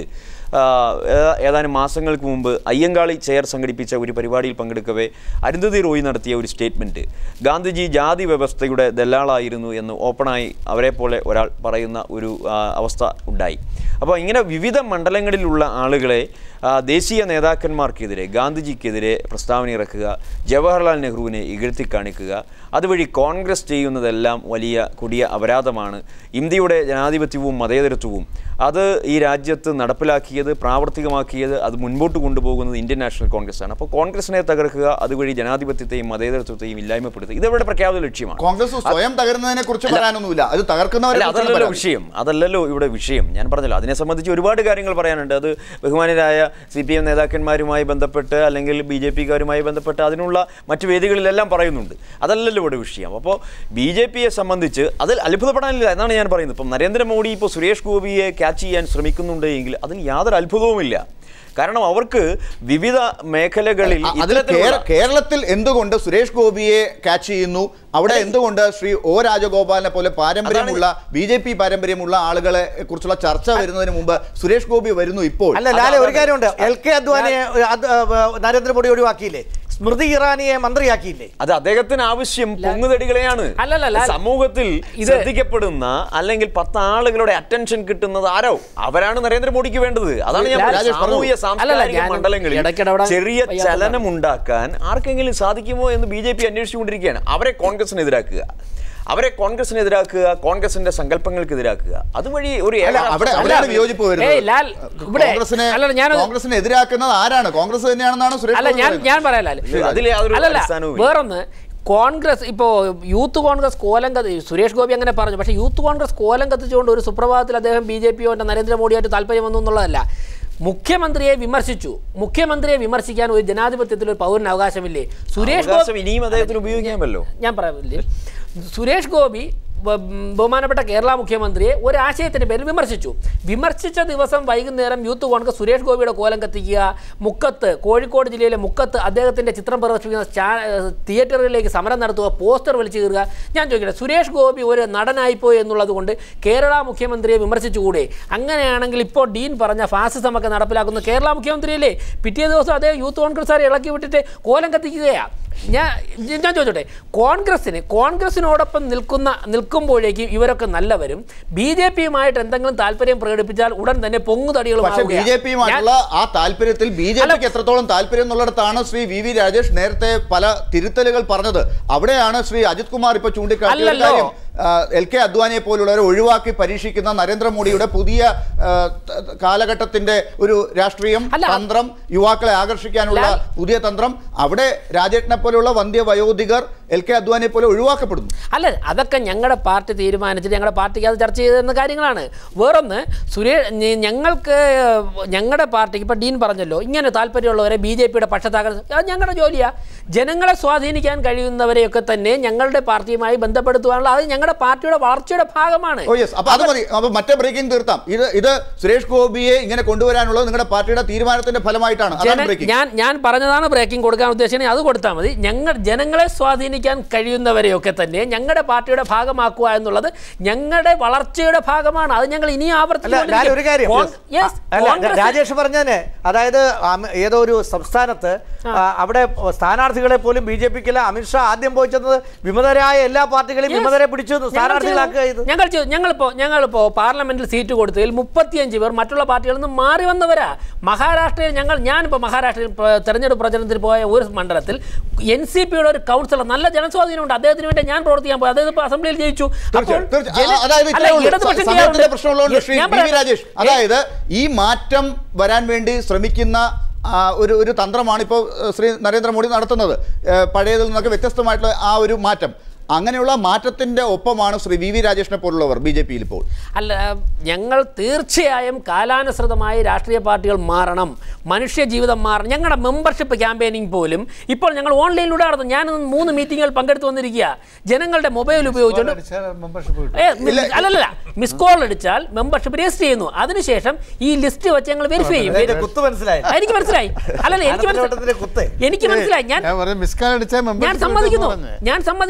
ആ, ഏ- ഏതാനും മാസങ്ങൾക്ക് മുമ്പ് അയ്യങ്കാളി ചെയർ സംഘടിപ്പിച്ച ഒരു പരിപാടിയിൽ പങ്കെടുക്കവേ അരുന്ധതി റോയ് നടത്തിയ ഒരു സ്റ്റേറ്റ്മെൻറ്റ് ഗാന്ധിജി ജാതി വ്യവസ്ഥയുടെ ദല്ലാളായിരുന്നു എന്ന് ഓപ്പണായി അവരെ പോലെ ഒരാൾ പറയുന്ന ഒരു ആ, അവസ്ഥ ഉണ്ടായി അപ്പോൾ ഇങ്ങനെ വിവിധ മണ്ഡലങ്ങളിലുള്ള ആളുകളെ ആ, ദേശീയ നേതാക്കന്മാർക്കെതിരെ ഗാന്ധിജിക്കെതിരെ പ്രസ്താവന ഇറക്കുക ജവഹർലാൽ നെഹ്റുവിനെ ഇകഴ്ത്തി കാണിക്കുക അതുവഴി കോൺഗ്രസ് ചെയ്യുന്നതെല്ലാം വലിയ കൊടിയ അപരാധമാണ് ഇന്ത്യയുടെ ജനാധിപത്യവും മതേതരത്വവും അത് ഈ രാജ്യത്ത് നടപ്പിലാക്കിയത് പ്രാവർത്തികമാക്കിയത് അത് മുൻപോട്ട് കൊണ്ടുപോകുന്നത് ഇന്ത്യൻ നാഷണൽ കോൺഗ്രസ് ആണ് അപ്പോൾ കോൺഗ്രസിനെ തകർക്കുക അതുവഴി ജനാധിപത്യത്തെയും മതേതരത്വത്തെയും ഇല്ലായ്മപ്പെടുത്തുക ഇതവരുടെ പ്രഖ്യാപിത ലക്ഷ്യമാണ് കോൺഗ്രസ് സ്വയം തകരുന്നതിനെ കുറിച്ച് പറയാനൊന്നുമില്ല അത് തകർക്കുന്നവരെ അല്ല കുറിച്ചാണ് അതല്ലല്ലോ പരാതി. വിഷയം അതല്ലല്ലോ ഇവിടെ വിഷയം ഞാൻ പറഞ്ഞല്ലോ അതിനെ സംബന്ധിച്ച് ഒരുപാട് കാര്യങ്ങൾ പറയാനുണ്ട് അത് ബഹുമാനരായ സി പി എം നേതാക്കന്മാരുമായി ബന്ധപ്പെട്ട് അല്ലെങ്കിൽ ബി ജെ പിക്കാരുമായി ബന്ധപ്പെട്ട് അതിനുള്ള മറ്റു വേദികളിലെല്ലാം പറയുന്നുണ്ട് അതല്ലല്ലോ ഇവിടെ വിഷയം അപ്പോൾ ബി ജെ പിയെ സംബന്ധിച്ച് അതിൽ അത്ഭുതപ്പെടാനില്ല എന്നാണ് ഞാൻ പറയുന്നത് ഇപ്പം നരേന്ദ്രമോദി ഇപ്പോൾ സുരേഷ് ഗോപിയെ ക്യാച്ച് ചെയ്യാൻ ശ്രമിക്കുന്നുണ്ട് എങ്കിൽ അതിൽ യാതൊരു അത്ഭുതവുമില്ല കാരണം അവർക്ക് വിവിധ മേഖലകളിൽ അ- അതിൽ ഇത്തരത്തിലുള്ള- കേര- കേരളത്തിൽ എന്തുകൊണ്ട് സുരേഷ് ഗോപിയെ ക്യാച്ച് ചെയ്യുന്നു അവിടെ എന്തുകൊണ്ട് ശ്രീ ഒ രാജഗോപാലിനെ പോലെ പാരമ്പര്യമുള്ള ബി ജെ പി പാരമ്പര്യമുള്ള ആളുകളെ കുറിച്ചുള്ള ചർച്ച വരുന്നതിന് മുമ്പ് സുരേഷ് ഗോപി വരുന്നു ഇപ്പോൾ അല്ല ലാലെ ഒരു കാര്യമുണ്ട് എൽ കെ അദ്വാനിയെ അത്, ആ, നരേന്ദ്രമോദി ഒഴിവാക്കിയില്ലേ സ്മൃതി ഇറാനിയെ മന്ത്രിയാക്കിയില്ലേ അത് അദ്ദേഹത്തിന് ആവശ്യം പൊങ്ങുതടികളെയാണ് അല്ലല്ല, ലാൽ. സമൂഹത്തിൽ ഇത് ശ്രദ്ധിക്കപ്പെടുന്ന അല്ലെങ്കിൽ പത്ത് ആളുകളുടെ അറ്റൻഷൻ കിട്ടുന്നത് ആരോ അവരാണ് നരേന്ദ്രമോദിക്ക് വേണ്ടത് അതാണ് ഞാൻ ലാൽ, പറഞ്ഞത്. രാജേഷ് പറഞ്ഞോളൂ. സാമൂഹിക അല്ലല്ല, സാംസ്കാരിക ഞാൻ മണ്ഡലങ്ങളിൽ ഇടയ്ക്കിടപെടാൻ ചെറിയ വയ്യാത്തതാണ്. ചലനം ഉണ്ടാക്കാൻ ആർക്കെങ്കിലും സാധിക്കുമോ എന്ന് ബി ജെ പി അന്വേഷിച്ചുകൊണ്ടിരിക്കുകയാണ് അവരെ കോൺഗ്രസിനെതിരാക്കുക അവരെ കോൺഗ്രസിനെതിരാക്കുക കോൺഗ്രസിന്റെ സങ്കല്പങ്ങൾക്കെതിരാക്കുക അതുവഴി ഒരു അല്ല ഏകരാഷ്ട്ര അവിടെ സമാധാനം- അവിടെയാണ് വിയോജിപ്പ് ഏയ്, വരുന്നത് ലാൽ, ഇവിടെ- കോൺഗ്രസിനെ അല്ലല്ല, ഞാനത് കോൺഗ്രസിനെ എതിരാക്കുന്നത് ആരാണ് കോൺഗ്രസ് തന്നെയാണെന്നാണ് സുരേഷ് അല്ല ഗോപി ഞാൻ പറയുന്നത്. ഞാൻ പറയാലോ അതിൽ യാതൊരു അല്ലല്ല അടിസ്ഥാനവുമില്ല. വേറൊന്ന് കോൺഗ്രസ് ഇപ്പോൾ യൂത്ത് കോൺഗ്രസ് കോലം കത്തി സുരേഷ് ഗോപി അങ്ങനെ പറഞ്ഞു പക്ഷേ യൂത്ത് കോൺഗ്രസ് കോലം കത്തിച്ചുകൊണ്ട് ഒരു സുപ്രഭാതത്തിൽ അദ്ദേഹം ബി ജെ പിയോ നരേന്ദ്രമോദിയായിട്ട് താല്പര്യം വന്നു എന്നുള്ളതല്ല മുഖ്യമന്ത്രിയെ വിമർശിച്ചു മുഖ്യമന്ത്രിയെ വിമർശിക്കാൻ ഒരു ജനാധിപത്യത്തിൽ ഒരു പൗരന് അവകാശമില്ലേ സുരേഷ് ഗോപി അവകാശം ഇനിയും അദ്ദേഹത്തിന് ഉപയോഗിക്കാമല്ലോ ഞാൻ പറയാമില്ലേ സുരേഷ് ഗോപി ബ- ബഹുമാനപ്പെട്ട കേരള മുഖ്യമന്ത്രിയെ ഒരു ആശയത്തിന്റെ പേരിൽ വിമർശിച്ചു വിമർശിച്ച ദിവസം വൈകുന്നേരം യൂത്ത് കോൺഗ്രസ് സുരേഷ് ഗോപിയുടെ കോലം കത്തിക്കുക മുക്കത്ത് കോഴിക്കോട് ജില്ലയിലെ മുക്കത്ത് അദ്ദേഹത്തിന്റെ ചിത്രം പ്രദർശിപ്പിക്കുന്ന സ്റ്റാ- ഏഹ് തിയേറ്ററുകളിലേക്ക് സമരം നടത്തുക പോസ്റ്റർ വലിച്ചു കീറുക ഞാൻ ചോദിക്കട്ടെ സുരേഷ് ഗോപി ഒരു നടനായിപ്പോയി എന്നുള്ളത് കൊണ്ട് കേരള മുഖ്യമന്ത്രിയെ വിമർശിച്ചുകൂടെ അങ്ങനെയാണെങ്കിൽ ഇപ്പോൾ ഡീൻ പറഞ്ഞ ഫാസിസം ഒക്കെ നടപ്പിലാക്കുന്ന കേരള മുഖ്യമന്ത്രിയല്ലേ പിറ്റേ ദിവസം അദ്ദേഹം യൂത്ത് കോൺഗ്രസ്സുകാരെ ഇളക്കി വിട്ടിട്ട് കോലം കത്തിക്കുകയാണ് ഞാൻ ഞാൻ ചോദിച്ചോട്ടെ കോൺഗ്രസിന് കോൺഗ്രസിനോടൊപ്പം നിൽക്കുന്ന നിൽക്കുമ്പോഴേക്കും ഇവരൊക്കെ നല്ലവരും ബി ജെ പിയുമായിട്ട് എന്തെങ്കിലും താല്പര്യം പ്രകടിപ്പിച്ചാൽ ഉടൻ തന്നെ പൊങ്ങുതടികളും പക്ഷേ ബി ജെ പിയുമായിട്ടുള്ള ആ താല്പര്യത്തിൽ ബി ജെ അല്ല- പിക്ക് എത്രത്തോളം താല്പര്യം എന്നുള്ളിടത്താണ് ശ്രീ വി വി രാജേഷ് നേരത്തെ പല തിരുത്തലുകൾ പറഞ്ഞത് അവിടെയാണ് ശ്രീ അജിത് കുമാർ ഇപ്പൊ ചൂണ്ടിക്കാട്ടിയ ഒരു അല്ലല്ലോ. കാര്യം ആ, എൽ കെ അദ്വാനിയെ പോലുള്ളവരെ ഒഴിവാക്കി പരീക്ഷിക്കുന്ന നരേന്ദ്രമോദിയുടെ പുതിയ ആ, ത- ത- കാലഘട്ടത്തിന്റെ ഒരു രാഷ്ട്രീയം അല്ല. തന്ത്രം യുവാക്കളെ ആകർഷിക്കാനുള്ള ലാൽ. പുതിയ തന്ത്രം അവിടെ രാജേഷിനെ പോലെയുള്ള വന്ധ്യ വയോധികർ എൽ കെ അദ്വാനിയെ പോലെ ഒഴിവാക്കപ്പെടുന്നു അല്ല അതൊക്കെ ഞങ്ങളുടെ പാർട്ടി തീരുമാനിച്ചിട്ട് ഞങ്ങളുടെ പാർട്ടിക്ക് അത് ചർച്ച ചെയ്തിരുന്ന കാര്യങ്ങളാണ് വേറൊന്ന് സുരേ ഞ- ഞങ്ങൾക്ക് ഞങ്ങളുടെ പാർട്ടിക്ക് ഇപ്പം ഡീൻ പറഞ്ഞല്ലോ ഇങ്ങനെ താല്പര്യമുള്ളവരെ ബി ജെ പിയുടെ പക്ഷത്താക്കാൻ അത് ഞങ്ങളുടെ ജോലിയാണ് ജനങ്ങളെ സ്വാധീനിക്കാൻ കഴിയുന്നവരെയൊക്കെ തന്നെ ഞങ്ങളുടെ പാർട്ടിയുമായി ബന്ധപ്പെടുത്തുവാനുള്ള അത് ഞങ്ങളുടെ പാർട്ടിയുടെ വളർച്ചയുടെ ഭാഗമാണ് ഓ യെസ് അപ്പൊ അത് മതി അപ്പൊ മറ്റേ ബ്രേക്കിംഗ് തീർത്താം ഇത് ഇത് സുരേഷ് ഗോപിയെ ഇങ്ങനെ കൊണ്ടുവരാനുള്ളത് നിങ്ങളുടെ പാർട്ടിയുടെ തീരുമാനത്തിന്റെ ഫലമായിട്ടാണ് അതാണ് ജന- ബ്രേക്കിംഗ് ഞാൻ ഞാൻ പറഞ്ഞതാണ് ബ്രേക്കിംഗ് കൊടുക്കാൻ ഉദ്ദേശിക്കുന്നത് അത് കൊടുത്താൽ മതി ഞങ്ങൾ ജനങ്ങളെ സ്വാധീനിക്കാൻ കഴിയുന്നവരെയൊക്കെ തന്നെ ഞങ്ങളുടെ പാർട്ടിയുടെ ഭാഗമാക്കുക എന്നുള്ളത് ഞങ്ങളുടെ വളർച്ചയുടെ ഭാഗമാണ് അത് ഞങ്ങൾ ഇനിയും അല്ല ഞാൻ ഒരു കാര്യം Yes, അല്ല കോൺഗ്രസ്- രാജേഷ് പറഞ്ഞതിന് അതായത് അമ- ഏതോ ഒരു സംസ്ഥാനത്ത് ആ, അവിടെ സ്ഥാനാർത്ഥികളെ പോലും ബി ജെ പിക്കില്ല അമിത്ഷാ ആദ്യം പോയി ചെന്നത് വിമതരായ എല്ലാ പാർട്ടികളെയും Yes. വിമതരെ പിടിച്ചു ഞങ്ങൾ സ്ഥാനാർത്ഥികളാക്കുക ചെയ്തു. ചെയ്തു ഞങ്ങൾ ചെയ്തു ഞങ്ങളിപ്പോ ഞങ്ങളിപ്പോ പാർലമെന്റിൽ സീറ്റ് കൊടുത്തതിൽ മുപ്പത്തിയഞ്ച് പേർ മറ്റുള്ള പാർട്ടികളിൽ നിന്ന് മാറി വന്നവരാ മഹാരാഷ്ട്രയിൽ ഞങ്ങൾ ഞാനിപ്പോൾ മഹാരാഷ്ട്രയിൽ പ- തെരഞ്ഞെടുപ്പ് പ്രചരണത്തിന് പോയ ഒരു മണ്ഡലത്തിൽ എൻ സി പിയുടെ ഒരു കൗൺസിലർ നല്ല ജനസ്വാധീനമുണ്ട് അദ്ദേഹത്തിന് വേണ്ടി ഞാൻ പ്രവർത്തിക്കാൻ പോയി അദ്ദേഹം ഇപ്പോൾ അസംബ്ലിയിൽ ജയിച്ചു അപ്പോൾ തീർച്ചയായും, തീർച്ചയായും. ജന- ആ, അതായത് അല്ല, ഇത്രയേ ഉള്ളൂ. ഇടതുപക്ഷം സമയത്തിന്റെ ചെയ്യാറുണ്ട്. പ്രശ്നമുള്ളതുകൊണ്ട് ശ്രീ ഞാൻ വി വി പറയാം. രാജേഷ് അതായത് ഈ മാറ്റം വരാൻ വേണ്ടി ശ്രമിക്കുന്ന ആ, ഒരു ഒരു തന്ത്രമാണ് ഇപ്പോൾ ശ്രീ നരേന്ദ്രമോദി നടത്തുന്നത് ഏ, പഴയതിൽ നിന്നൊക്കെ വ്യത്യസ്തമായിട്ടുള്ള ആ ഒരു മാറ്റം അങ്ങനെയുള്ള മാറ്റത്തിന്റെ ഒപ്പമാണ് ശ്രീ വി വി രാജേഷിനെ പോലുള്ളവർ ബി ജെ പിയിൽ ഇപ്പോൾ അല്ല ഞങ്ങൾ തീർച്ചയായും കാലാനുസൃതമായി രാഷ്ട്രീയ പാർട്ടികൾ മാറണം മനുഷ്യ ജീവിതം മാറണം ഞങ്ങളുടെ മെമ്പർഷിപ്പ് ക്യാമ്പയിനിങ് പോലും ഇപ്പോൾ ഞങ്ങൾ ഓൺലൈനിലൂടെ നടത്തും ഞാൻ ഇന്ന് മൂന്ന് മീറ്റിങ്ങുകൾ പങ്കെടുത്തു വന്നിരിക്കുക ജനങ്ങളുടെ മൊബൈൽ ഉപയോഗിച്ചുകൊണ്ട് മെമ്പർഷിപ്പ് ഏ, മി- അല്ലല്ല മിസ് കോൾ അടിച്ചാൽ മെമ്പർഷിപ്പ് രജിസ്റ്റർ ചെയ്യുന്നു അതിനുശേഷം ഈ ലിസ്റ്റ് വെച്ച് ഞങ്ങൾ വെരിഫൈ ചെയ്യും ഇതിന്റെ കുത്ത് മനസ്സിലായി ആ, എനിക്ക് മനസ്സിലായി അല്ലല്ല എനിക്ക് ആനന്ദവട്ടത്തിന്റെ കുത്ത്. മനസ്സിലായി എനിക്ക് മനസ്സിലായി ഞാൻ ഞാൻ പറഞ്ഞു മിസ്കാൽ അടിച്ചാൽ ഞാൻ മെമ്പർഷിപ്പ് സമ്മതിക്കുന്നു പറഞ്ഞേ ഞാൻ സമ്മതിക്കുന്നു ഇത്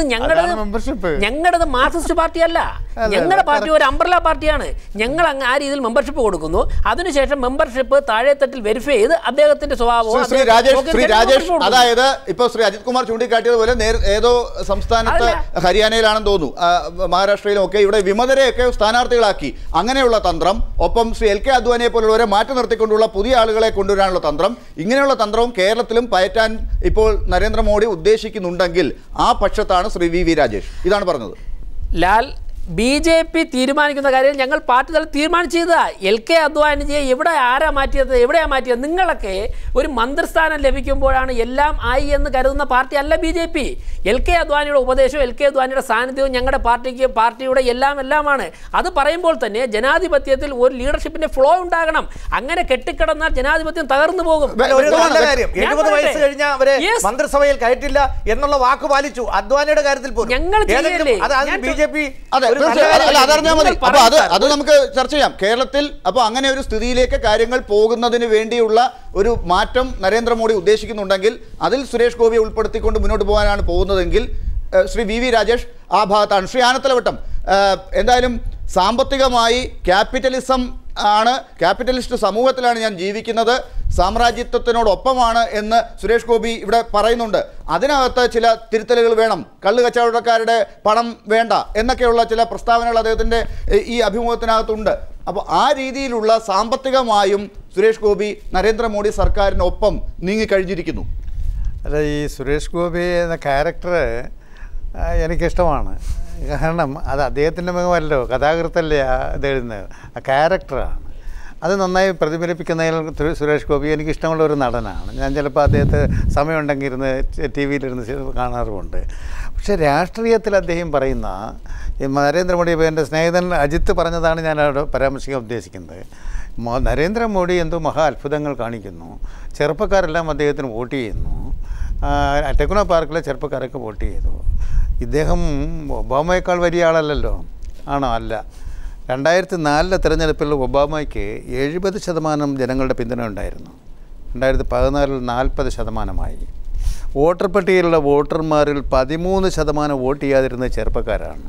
ഞങ്ങളുടെ അതാണ് membership. ഞങ്ങളുടേത് മാർക്സിസ്റ്റ് പാർട്ടിയല്ല അല്ല, ഞങ്ങളുടെ പാർട്ടി ഒരു അംബ്രല പാർട്ടിയാണ് ഞങ്ങൾ അങ്ങ് ആ രീതിയിൽ മെമ്പർഷിപ്പ് കൊടുക്കുന്നു അതിനുശേഷം മെമ്പർഷിപ്പ് താഴെത്തട്ടിൽ വെരിഫൈ ചെയ്ത് അദ്ദേഹത്തിന്റെ സ്വഭാവവും ശ്രീ- ശ്രീ അദ്ദേഹത്തിന്റെ രാജേഷ് നോക്കി ശ്രീ തന്നെ രാജേഷ് membership കൊടുക്കുന്നു. അതായത് ഇപ്പൊ ശ്രീ അജിത് കുമാർ ചൂണ്ടിക്കാട്ടിയതുപോലെ നേർ- ഏതോ സംസ്ഥാനത്ത് അതല്ല. ഹരിയാനയിലാണെന്ന് തോന്നുന്നു ആ, മഹാരാഷ്ട്രയിലും ഒക്കെ ഇവിടെ വിമതരെയൊക്കെ സ്ഥാനാർത്ഥികളാക്കി അങ്ങനെയുള്ള തന്ത്രം ഒപ്പം ശ്രീ എൽ കെ അദ്വാനിയെ പോലുള്ളവരെ മാറ്റി നിർത്തിക്കൊണ്ടുള്ള പുതിയ ആളുകളെ കൊണ്ടുവരാനുള്ള തന്ത്രം ഇങ്ങനെയുള്ള തന്ത്രവും കേരളത്തിലും പയറ്റാൻ ഇപ്പോൾ നരേന്ദ്രമോദി ഉദ്ദേശിക്കുന്നുണ്ടെങ്കിൽ ആ പക്ഷത്താണ് ശ്രീ വി വി രാജേഷ് ഇതാണ് പറഞ്ഞത് ലാൽ ബി ജെ പി തീരുമാനിക്കുന്ന കാര്യം ഞങ്ങൾ പാർട്ടി തലം തീരുമാനിച്ചതാ എൽ കെ അദ്വാനിജിയെ എവിടെ ആരാ മാറ്റിയത് എവിടെയാ മാറ്റിയത് നിങ്ങളൊക്കെ ഒരു മന്ത്രിസ്ഥാനം ലഭിക്കുമ്പോഴാണ് എല്ലാം ആയി എന്ന് കരുതുന്ന പാർട്ടി അല്ല B J P L K അദ്വാനിയുടെ ഉപദേശവും എൽ കെ അദ്വാനിയുടെ സാന്നിധ്യവും ഞങ്ങളുടെ പാർട്ടിക്ക് പാർട്ടിയുടെ എല്ലാം എല്ലാമാണ് അത് പറയുമ്പോൾ തന്നെ ജനാധിപത്യത്തിൽ ഒരു ലീഡർഷിപ്പിന്റെ ഫ്ലോ ഉണ്ടാകണം അങ്ങനെ കെട്ടിക്കിടന്നാൽ ജനാധിപത്യം തകർന്നു പോകും വെ- ഒരു നല്ല കാര്യം ഞാൻ എഴുപത് പറയട്ടെ. വയസ്സ് കഴിഞ്ഞ അവരെ Yes. മന്ത്രിസഭയിൽ കയറ്റില്ല എന്നുള്ള വാക്ക് പാലിച്ചു അദ്വാനിയുടെ കാര്യത്തിൽ പോലും ഞങ്ങൾ ഏതെങ്കിലും- ചെയ്യല്ലേ? അത് ഞാൻ ബി ജെ പി അതെ തീർച്ചയായും. അല്ല, അല്ല, അതറിഞ്ഞാൽ മതി അപ്പൊ അത് അത് നമുക്ക് ചർച്ച ചെയ്യാം കേരളത്തിൽ അപ്പൊ അങ്ങനെ ഒരു സ്ഥിതിയിലേക്ക് കാര്യങ്ങൾ പോകുന്നതിന് വേണ്ടിയുള്ള ഒരു മാറ്റം നരേന്ദ്രമോദി ഉദ്ദേശിക്കുന്നുണ്ടെങ്കിൽ അതിൽ സുരേഷ് ഗോപിയെ ഉൾപ്പെടുത്തിക്കൊണ്ട് മുന്നോട്ട് പോകാനാണ് പോകുന്നതെങ്കിൽ ഏഹ്, ശ്രീ വി വി രാജേഷ് ആ ഭാഗത്താണ് ശ്രീ ആനത്തലവട്ടം ഏഹ്, എന്തായാലും സാമ്പത്തികമായി ക്യാപിറ്റലിസം ആണ് ക്യാപിറ്റലിസ്റ്റ് സമൂഹത്തിലാണ് ഞാൻ ജീവിക്കുന്നത് സാമ്രാജ്യത്വത്തിനോടൊപ്പമാണ് എന്ന് സുരേഷ് ഗോപി ഇവിടെ പറയുന്നുണ്ട് അതിനകത്ത് ചില തിരുത്തലുകൾ വേണം കള്ള് കച്ചവടക്കാരുടെ പണം വേണ്ട എന്നൊക്കെയുള്ള ചില പ്രസ്താവനകൾ അദ്ദേഹത്തിൻ്റെ ഏഹ്, ഈ അഭിമുഖത്തിനകത്തുണ്ട് അപ്പോൾ ആ രീതിയിലുള്ള സാമ്പത്തികമായും സുരേഷ് ഗോപി നരേന്ദ്രമോദി സർക്കാരിനൊപ്പം നീങ്ങിക്കഴിഞ്ഞിരിക്കുന്നു അല്ല ഈ സുരേഷ് ഗോപി എന്ന ക്യാരക്ടർ എനിക്കിഷ്ടമാണ് കാരണം അത് അദ്ദേഹത്തിൻ്റെ മുഖമല്ലോ കഥാകൃത്തല്ലേ ആ ഇത് എഴുതുന്നത് ആ ക്യാരക്ടറാണ് അത് നന്നായി പ്രതിഫലിപ്പിക്കുന്നതിൽ സുരേ- സുരേഷ് ഗോപി എനിക്ക് ഇഷ്ടമുള്ള ഒരു നടനാണ് ഞാൻ ചിലപ്പോൾ അദ്ദേഹത്തെ സമയമുണ്ടെങ്കിൽ ഇരുന്ന് ടി വിയിലിരുന്ന് കാണാറുമുണ്ട് പക്ഷേ രാഷ്ട്രീയത്തിൽ അദ്ദേഹം പറയുന്ന ഈ നരേന്ദ്രമോദി ഇപ്പോൾ എൻ്റെ സ്നേഹിതൻ അജിത്ത് പറഞ്ഞതാണ് ഞാൻ അവിടെ പരാമർശിക്കാൻ ഉദ്ദേശിക്കുന്നത് മോ- നരേന്ദ്രമോദി എന്തോ മഹാ അത്ഭുതങ്ങൾ കാണിക്കുന്നു ചെറുപ്പക്കാരെല്ലാം അദ്ദേഹത്തിന് വോട്ട് ചെയ്യുന്നു ആ, ടെക്നോ പാർക്കിലെ ചെറുപ്പക്കാരൊക്കെ വോട്ട് ചെയ്തു ഇദ്ദേഹം ഒബാമയേക്കാൾ വലിയ ആളല്ലല്ലോ ആണോ അല്ല രണ്ടായിരത്തി നാലിലെ തിരഞ്ഞെടുപ്പിൽ ഒബാമയ്ക്ക് എഴുപത് ശതമാനം ജനങ്ങളുടെ പിന്തുണ ഉണ്ടായിരുന്നു രണ്ടായിരത്തി പതിനാലിൽ നാൽപ്പത് ശതമാനമായി വോട്ടർ പട്ടികയിലുള്ള വോട്ടർമാരിൽ പതിമൂന്ന് ശതമാനം വോട്ട് ചെയ്യാതിരുന്ന ചെറുപ്പക്കാരാണ്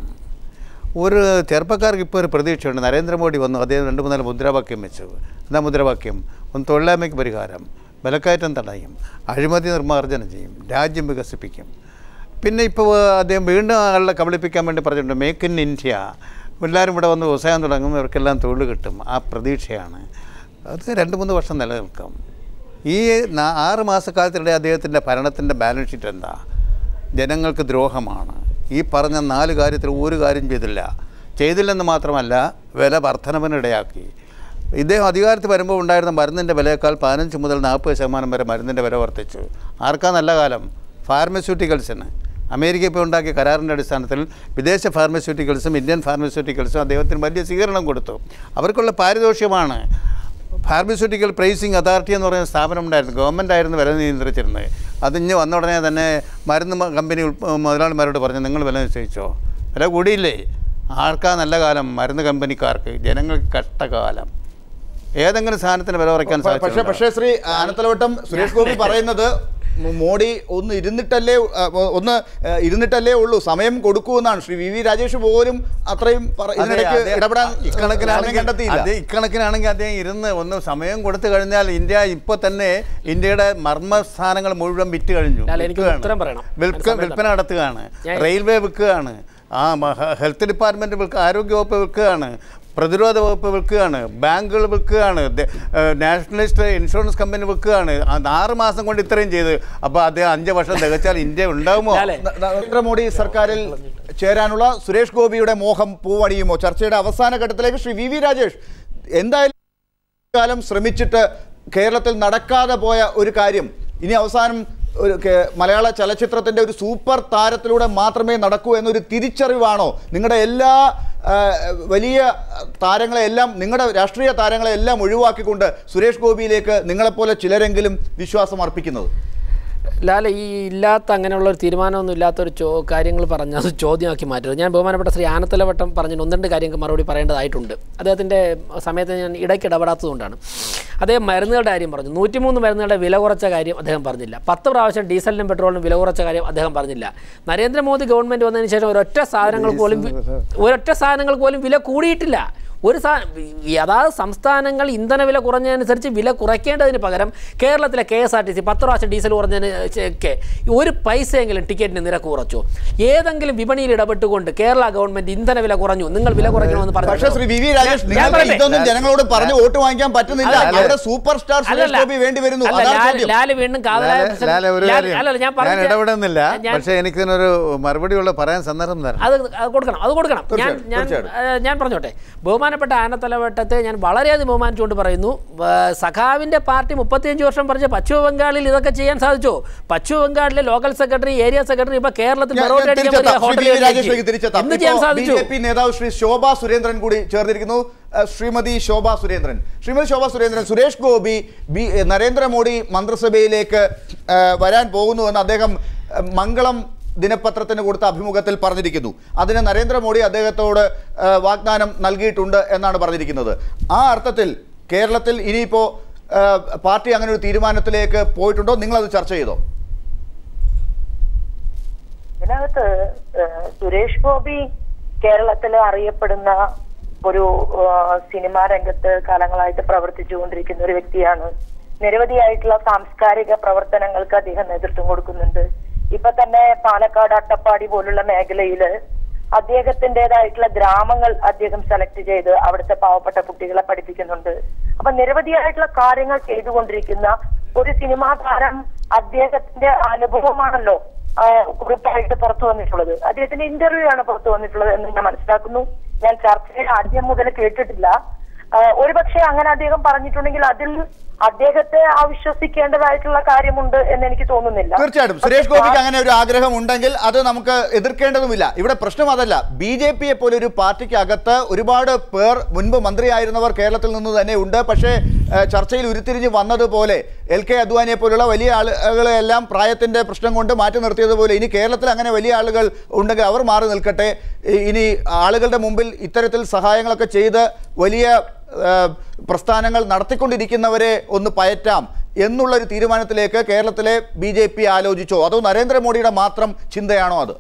ഒരു ചെറുപ്പക്കാർക്ക് ഇപ്പോൾ ഒരു പ്രതീക്ഷയുണ്ട് നരേന്ദ്രമോദി വന്നു അദ്ദേഹം രണ്ട് മൂന്നാല് മുദ്രാവാക്യം വെച്ചു എന്താ മുദ്രാവാക്യം ഒന്ന് തൊഴിലായ്മയ്ക്ക് പരിഹാരം വിലക്കയറ്റം തടയും അഴിമതി നിർമ്മാർജ്ജനം ചെയ്യും രാജ്യം വികസിപ്പിക്കും പിന്നെ ഇപ്പോൾ അദ്ദേഹം വീണ്ടും ആളെ കബളിപ്പിക്കാൻ വേണ്ടി പറഞ്ഞിട്ടുണ്ട് മേക്ക് ഇൻ ഇന്ത്യ എല്ലാവരും ഇവിടെ വന്ന് വ്യവസായം തുടങ്ങുന്നവർക്കെല്ലാം തൊഴിൽ കിട്ടും ആ പ്രതീക്ഷയാണ് അത് രണ്ട് മൂന്ന് വർഷം നിലനിൽക്കും ഈ നാ- ആറ് മാസക്കാലത്തിനിടെ അദ്ദേഹത്തിൻ്റെ ഭരണത്തിൻ്റെ ബാലൻസ് ഷീറ്റ് എന്താ ജനങ്ങൾക്ക് ദ്രോഹമാണ് ഈ പറഞ്ഞ നാല് കാര്യത്തിൽ ഒരു കാര്യം ചെയ്തില്ല ചെയ്തില്ലെന്ന് മാത്രമല്ല വില വർധനവിനിടയാക്കി ഇദ്ദേഹം അധികാരത്തിൽ വരുമ്പോൾ ഉണ്ടായിരുന്ന മരുന്നിൻ്റെ വിലയേക്കാൾ പതിനഞ്ച് മുതൽ നാൽപ്പത് ശതമാനം വരെ മരുന്നിൻ്റെ വില വർദ്ധിച്ചു ആർക്കാ നല്ല കാലം ഫാർമസ്യൂട്ടിക്കൽസിന് അമേരിക്ക ഇപ്പോൾ ഉണ്ടാക്കിയ കരാറിൻ്റെ അടിസ്ഥാനത്തിൽ വിദേശ ഫാർമസ്യൂട്ടിക്കൽസും ഇന്ത്യൻ ഫാർമസ്യൂട്ടിക്കൽസും അദ്ദേഹത്തിന് വലിയ സ്വീകരണം കൊടുത്തു അവർക്കുള്ള പാരിതോഷികമാണ് ഫാർമസ്യൂട്ടിക്കൽ പ്രൈസിങ് അതോറിറ്റി എന്ന് പറയുന്ന സ്ഥാപനം ഉണ്ടായിരുന്നു ഗവൺമെൻറ് ആയിരുന്നു വില നിയന്ത്രിച്ചിരുന്നത് അതിഞ്ഞ് വന്ന ഉടനെ തന്നെ മരുന്ന് മ- കമ്പനി ഉൾപ്പ- മുതലാളിമാരോട് പറഞ്ഞു നിങ്ങൾ വില നിശ്ചയിച്ചോ വില കൂടിയില്ലേ ആർക്കാ നല്ല കാലം മരുന്ന് കമ്പനിക്കാർക്ക് ജനങ്ങൾക്ക് കഷ്ടകാലം ഏതെങ്കിലും സാധനത്തിന് വില കുറയ്ക്കാൻ പക്ഷേ സാധിച്ചു പക്ഷേ ശ്രീ ആനത്തലവട്ടം സുരേഷ് ഗോപി പറയുന്നത് മോ- മോഡി ഒന്ന് ഇരുന്നിട്ടല്ലേ ആ, ഒന്ന് ആ, ഇരുന്നിട്ടല്ലേ ഉള്ളൂ സമയം കൊടുക്കൂ എന്നാണ് ശ്രീ വി വി രാജേഷ് പോലും അത്രയും പറ- അതെ, ഇതിനിടയ്ക്ക് അതെ. ഇടപെടാൻ സമയം ഇക്കണക്കിനാണെങ്കിൽ കണ്ടെത്തിയില്ല അത് ഇക്കണക്കിനാണെങ്കിൽ അദ്ദേഹം ഇരുന്ന് ഒന്ന് സമയം കൊടുത്തു കഴിഞ്ഞാൽ ഇന്ത്യ ഇപ്പോൾ തന്നെ ഇന്ത്യയുടെ മർമ്മസ്ഥാനങ്ങൾ മുഴുവൻ വിറ്റ് കഴിഞ്ഞു ലാൽ, എനിക്ക് വിൽക്കുകയാണ്. ഉത്തരം പറയണം. വിൽക്ക സമയം വിൽപ്പന നടത്തുകയാണ് ഞാൻ- റെയിൽവേ വിൽക്കുകയാണ് ആ മഹ- ഹെൽത്ത് ഡിപ്പാർട്ട്മെൻറ്റ് വിൽക്കുക ആരോഗ്യ വകുപ്പ് വിൽക്കുകയാണ് പ്രതിരോധ വകുപ്പ് വിൽക്കുകയാണ് ബാങ്കുകൾ വിൽക്കുകയാണ് ദ- ഏഹ് നാഷണലിസ്റ്റ് ഇൻഷുറൻസ് കമ്പനി വിൽക്കുകയാണ് അത് ആറ് മാസം കൊണ്ട് ഇത്രയും ചെയ്ത് അപ്പോൾ അദ്ദേഹം അഞ്ച് വർഷം തികച്ചാൽ ഇന്ത്യ ഉണ്ടാകുമോ ലാലേ, ന- നരേന്ദ്രമോദി സർക്കാരിൽ ചേരാനുള്ള സുരേഷ് ഗോപിയുടെ മോഹം പൂവണിയുമോ ചർച്ചയുടെ അവസാന ഘട്ടത്തിലേക്ക് ശ്രീ വി വി രാജേഷ് എന്തായാലും കാലം ശ്രമിച്ചിട്ട് കേരളത്തിൽ നടക്കാതെ പോയ ഒരു കാര്യം ഇനി അവസാനം ഒരു കേ- മലയാള ചലച്ചിത്രത്തിന്റെ ഒരു സൂപ്പർ താരത്തിലൂടെ മാത്രമേ നടക്കൂ എന്നൊരു തിരിച്ചറിവാണോ നിങ്ങളുടെ എല്ലാ ആ, വലിയ താരങ്ങളെ എല്ലാം നിങ്ങളുടെ രാഷ്ട്രീയ താരങ്ങളെ എല്ലാം ഒഴിവാക്കിക്കൊണ്ട് സുരേഷ് ഗോപിയിലേക്ക് നിങ്ങളെപ്പോലെ ചിലരെങ്കിലും വിശ്വാസം അർപ്പിക്കുന്നത് ലാല ഈ ഇല്ലാത്ത അങ്ങനെയുള്ള ഒരു തീരുമാനമൊന്നും ഇല്ലാത്തൊരു ചോ കാര്യങ്ങൾ പറഞ്ഞ് അത് ചോദ്യമാക്കി മാറ്റരുത് ഞാൻ ബഹുമാനപ്പെട്ട ശ്രീ ആനത്തലവട്ടം പറഞ്ഞ ഒന്ന് രണ്ട് കാര്യങ്ങൾ മറുപടി പറയേണ്ടതായിട്ടുണ്ട് അദ്ദേഹത്തിൻ്റെ സമയത്ത് ഞാൻ ഇടയ്ക്ക് ഇടപെടാത്തതുകൊണ്ടാണ് അദ്ദേഹം മരുന്നുകളുടെ കാര്യം പറഞ്ഞു നൂറ്റിമൂന്ന് മരുന്നുകളുടെ വില കുറച്ച കാര്യം അദ്ദേഹം പറഞ്ഞില്ല പത്ത് പ്രാവശ്യം ഡീസലിനും പെട്രോളിനും വില കുറച്ച കാര്യം അദ്ദേഹം പറഞ്ഞില്ല നരേന്ദ്രമോദി ഗവൺമെൻറ് വന്നതിന് ശേഷം ഒരൊറ്റ സാധനങ്ങൾക്ക് പോലും വി- ഒരൊറ്റ സാധനങ്ങൾക്ക് പോലും വില കൂടിയിട്ടില്ല ഒരു സാ അതാത് സംസ്ഥാനങ്ങൾ ഇന്ധന വില കുറഞ്ഞതനുസരിച്ച് വില കുറയ്ക്കേണ്ടതിന് പകരം കേരളത്തിലെ K S R T C പത്ത് പ്രാവശ്യം ഡീസൽ കുറഞ്ഞതിന് ഒക്കെ ഒരു പൈസയെങ്കിലും ടിക്കറ്റിന് നിരക്ക് കുറച്ചു ഏതെങ്കിലും വിപണിയിൽ ഇടപെട്ടുകൊണ്ട് കേരള ഗവൺമെന്റ് ഇന്ധന വില കുറഞ്ഞു നിങ്ങൾ വില കുറയ്ക്കണമെന്ന് പറഞ്ഞു പക്ഷേ ശ്രീ വി വി രാജേഷ് ഞാൻ നിങ്ങൾക്ക് പറയട്ടെ. ഇതൊന്നും ജനങ്ങളോട് പറഞ്ഞ് വോട്ട് വാങ്ങിക്കാൻ പറ്റുന്നില്ല അല്ല, അവിടെ സൂപ്പർ സ്റ്റാർ സുരേഷ് അല്ലല്ല. ഗോപി വേണ്ടി വരുന്നു അല്ല, അതാണ് ലാല് ചോദ്യം ലാല് വീണ്ടും കാതലായ ലാലെ- പ്രശ്നം- ലാലെ ഒരു ലാല്- കാര്യം അല്ലല്ല ഞാൻ ഞാൻ പറഞ്ഞ- ഇടപെടുന്നില്ല ഞാൻ- പക്ഷേ എനിക്കിതിനൊരു മറുപടിയുള്ള പറയാൻ സന്ദർഭം തരാം അത് അത് കൊടുക്കണം അത് കൊടുക്കണം ഞാൻ തീർച്ചയായും, ഞാൻ തീർച്ചയായും. ഏഹ്, ഞാൻ പറഞ്ഞോട്ടെ ബഹുമാനപ്പെട്ട ആനത്തലവട്ടത്തെ ഞാൻ വളരെയധികം ബഹുമാനിച്ചുകൊണ്ട് പറയുന്നു ഏഹ്, സഖാവിന്റെ പാർട്ടി മുപ്പത്തിയഞ്ച് വർഷം പറഞ്ഞ പശ്ചിമ ബംഗാളിൽ ഇതൊക്കെ ചെയ്യാൻ സാധിച്ചോ പശ്ചിമ ബംഗാളിലെ ലോക്കൽ സെക്രട്ടറി ഏരിയ സെക്രട്ടറി ഇപ്പൊ കേരളത്തിൽ ഞാൻ- പെറോട്ട ഞാൻ അടിക്കാൻ തിരിച്ചെത്താം. വലിയ ശ്രീ ഹോട്ടലിൽ വി. വി രാജേഷിലേക്ക് കയറ്റി. തിരിച്ചെത്താം. എന്ത് ചെയ്യാൻ ഇപ്പോൾ സാധിച്ചു ബി.ജെ.പി. നേതാവ് ശ്രീ ശോഭ സുരേന്ദ്രൻ കൂടി ചേർന്നിരിക്കുന്നു ഏഹ് ശ്രീമതി ശോഭ സുരേന്ദ്രൻ ശ്രീമതി ശോഭ സുരേന്ദ്രൻ സുരേഷ് ഗോപി ബി ഏഹ് നരേന്ദ്രമോദി മന്ത്രിസഭയിലേക്ക് ഏഹ് വരാൻ പോകുന്നുവെന്ന് അദ്ദേഹം ഏഹ് മംഗളം ദിനപത്രത്തിന് കൊടുത്ത അഭിമുഖത്തിൽ പറഞ്ഞിരിക്കുന്നു അതിന് നരേന്ദ്രമോദി അദ്ദേഹത്തോട് ഏഹ് വാഗ്ദാനം നൽകിയിട്ടുണ്ട് എന്നാണ് പറഞ്ഞിരിക്കുന്നത് ആ അർത്ഥത്തിൽ കേരളത്തിൽ ഇനിയിപ്പോൾ ഏഹ് പാർട്ടി അങ്ങനെ ഒരു തീരുമാനത്തിലേക്ക് പോയിട്ടുണ്ടോ നിങ്ങളത് ചർച്ച ചെയ്തോ ഇതിനകത്ത് ഏഹ്, സുരേഷ് ഗോപി കേരളത്തിലെ അറിയപ്പെടുന്ന ഒരു ഏഹ്, സിനിമാ രംഗത്ത് കാലങ്ങളായിട്ട് പ്രവർത്തിച്ചുകൊണ്ടിരിക്കുന്ന ഒരു വ്യക്തിയാണ് നിരവധിയായിട്ടുള്ള സാംസ്കാരിക പ്രവർത്തനങ്ങൾക്ക് അദ്ദേഹം നേതൃത്വം കൊടുക്കുന്നുണ്ട് ഇപ്പൊ തന്നെ പാലക്കാട് അട്ടപ്പാടി പോലുള്ള മേഖലയില് അദ്ദേഹത്തിൻ്റെതായിട്ടുള്ള ഗ്രാമങ്ങൾ അദ്ദേഹം സെലക്ട് ചെയ്ത് അവിടുത്തെ പാവപ്പെട്ട കുട്ടികളെ പഠിപ്പിക്കുന്നുണ്ട് അപ്പൊ നിരവധിയായിട്ടുള്ള കാര്യങ്ങൾ ചെയ്തുകൊണ്ടിരിക്കുന്ന ഒരു സിനിമാ താരം അദ്ദേഹത്തിന്റെ അനുഭവമാണല്ലോ ആ, കുറിപ്പായിട്ട് പുറത്തു വന്നിട്ടുള്ളത് അദ്ദേഹത്തിന്റെ ഇന്റർവ്യൂ ആണ് പുറത്തു വന്നിട്ടുള്ളത് എന്ന് ഞാൻ മനസ്സിലാക്കുന്നു ഞാൻ ചർച്ചയിൽ ആദ്യം മുതൽ കേട്ടിട്ടില്ല ആ, ഒരുപക്ഷെ അങ്ങനെ അദ്ദേഹം പറഞ്ഞിട്ടുണ്ടെങ്കിൽ അതിൽ അദ്ദേഹത്തെ അവിശ്വസിക്കേണ്ടതായിട്ടുള്ള കാര്യമുണ്ട് എന്ന് എനിക്ക് തോന്നുന്നില്ല തീർച്ചയായിട്ടും സുരേഷ് ഗോപിക്ക് അങ്ങനെ ഒരു ആഗ്രഹം ഉണ്ടെങ്കിൽ അത് നമുക്ക് എതിർക്കേണ്ടതുമില്ല ഇവിടെ പ്രശ്നം അതല്ല ബി ജെ പിയെ പോലെ ഒരു പാർട്ടിക്ക് അകത്ത് ഒരുപാട് പേർ മുൻപ് മന്ത്രിയായിരുന്നവർ കേരളത്തിൽ നിന്ന് തന്നെ ഉണ്ട് പക്ഷേ ഏഹ്, ചർച്ചയിൽ ഉരുത്തിരിഞ്ഞ് വന്നതുപോലെ എൽ കെ അദ്വാനിയെ പോലുള്ള വലിയ ആളുകളെ എല്ലാം പ്രായത്തിന്റെ പ്രശ്നം കൊണ്ട് മാറ്റി നിർത്തിയതുപോലെ ഇനി കേരളത്തിൽ അങ്ങനെ വലിയ ആളുകൾ ഉണ്ടെങ്കിൽ അവർ മാറി നിൽക്കട്ടെ ഇ- ഇനി ആളുകളുടെ മുമ്പിൽ ഇത്തരത്തിൽ സഹായങ്ങളൊക്കെ ചെയ്ത് വലിയ ഏഹ്, പ്രസ്ഥാനങ്ങൾ നടത്തിക്കൊണ്ടിരിക്കുന്നവരെ ഒന്ന് പയറ്റാം എന്നുള്ളൊരു തീരുമാനത്തിലേക്ക് കേരളത്തിലെ ബി ജെ പി ആലോചിച്ചോ അതോ നരേന്ദ്രമോദിയുടെ മാത്രം ചിന്തയാണോ അത്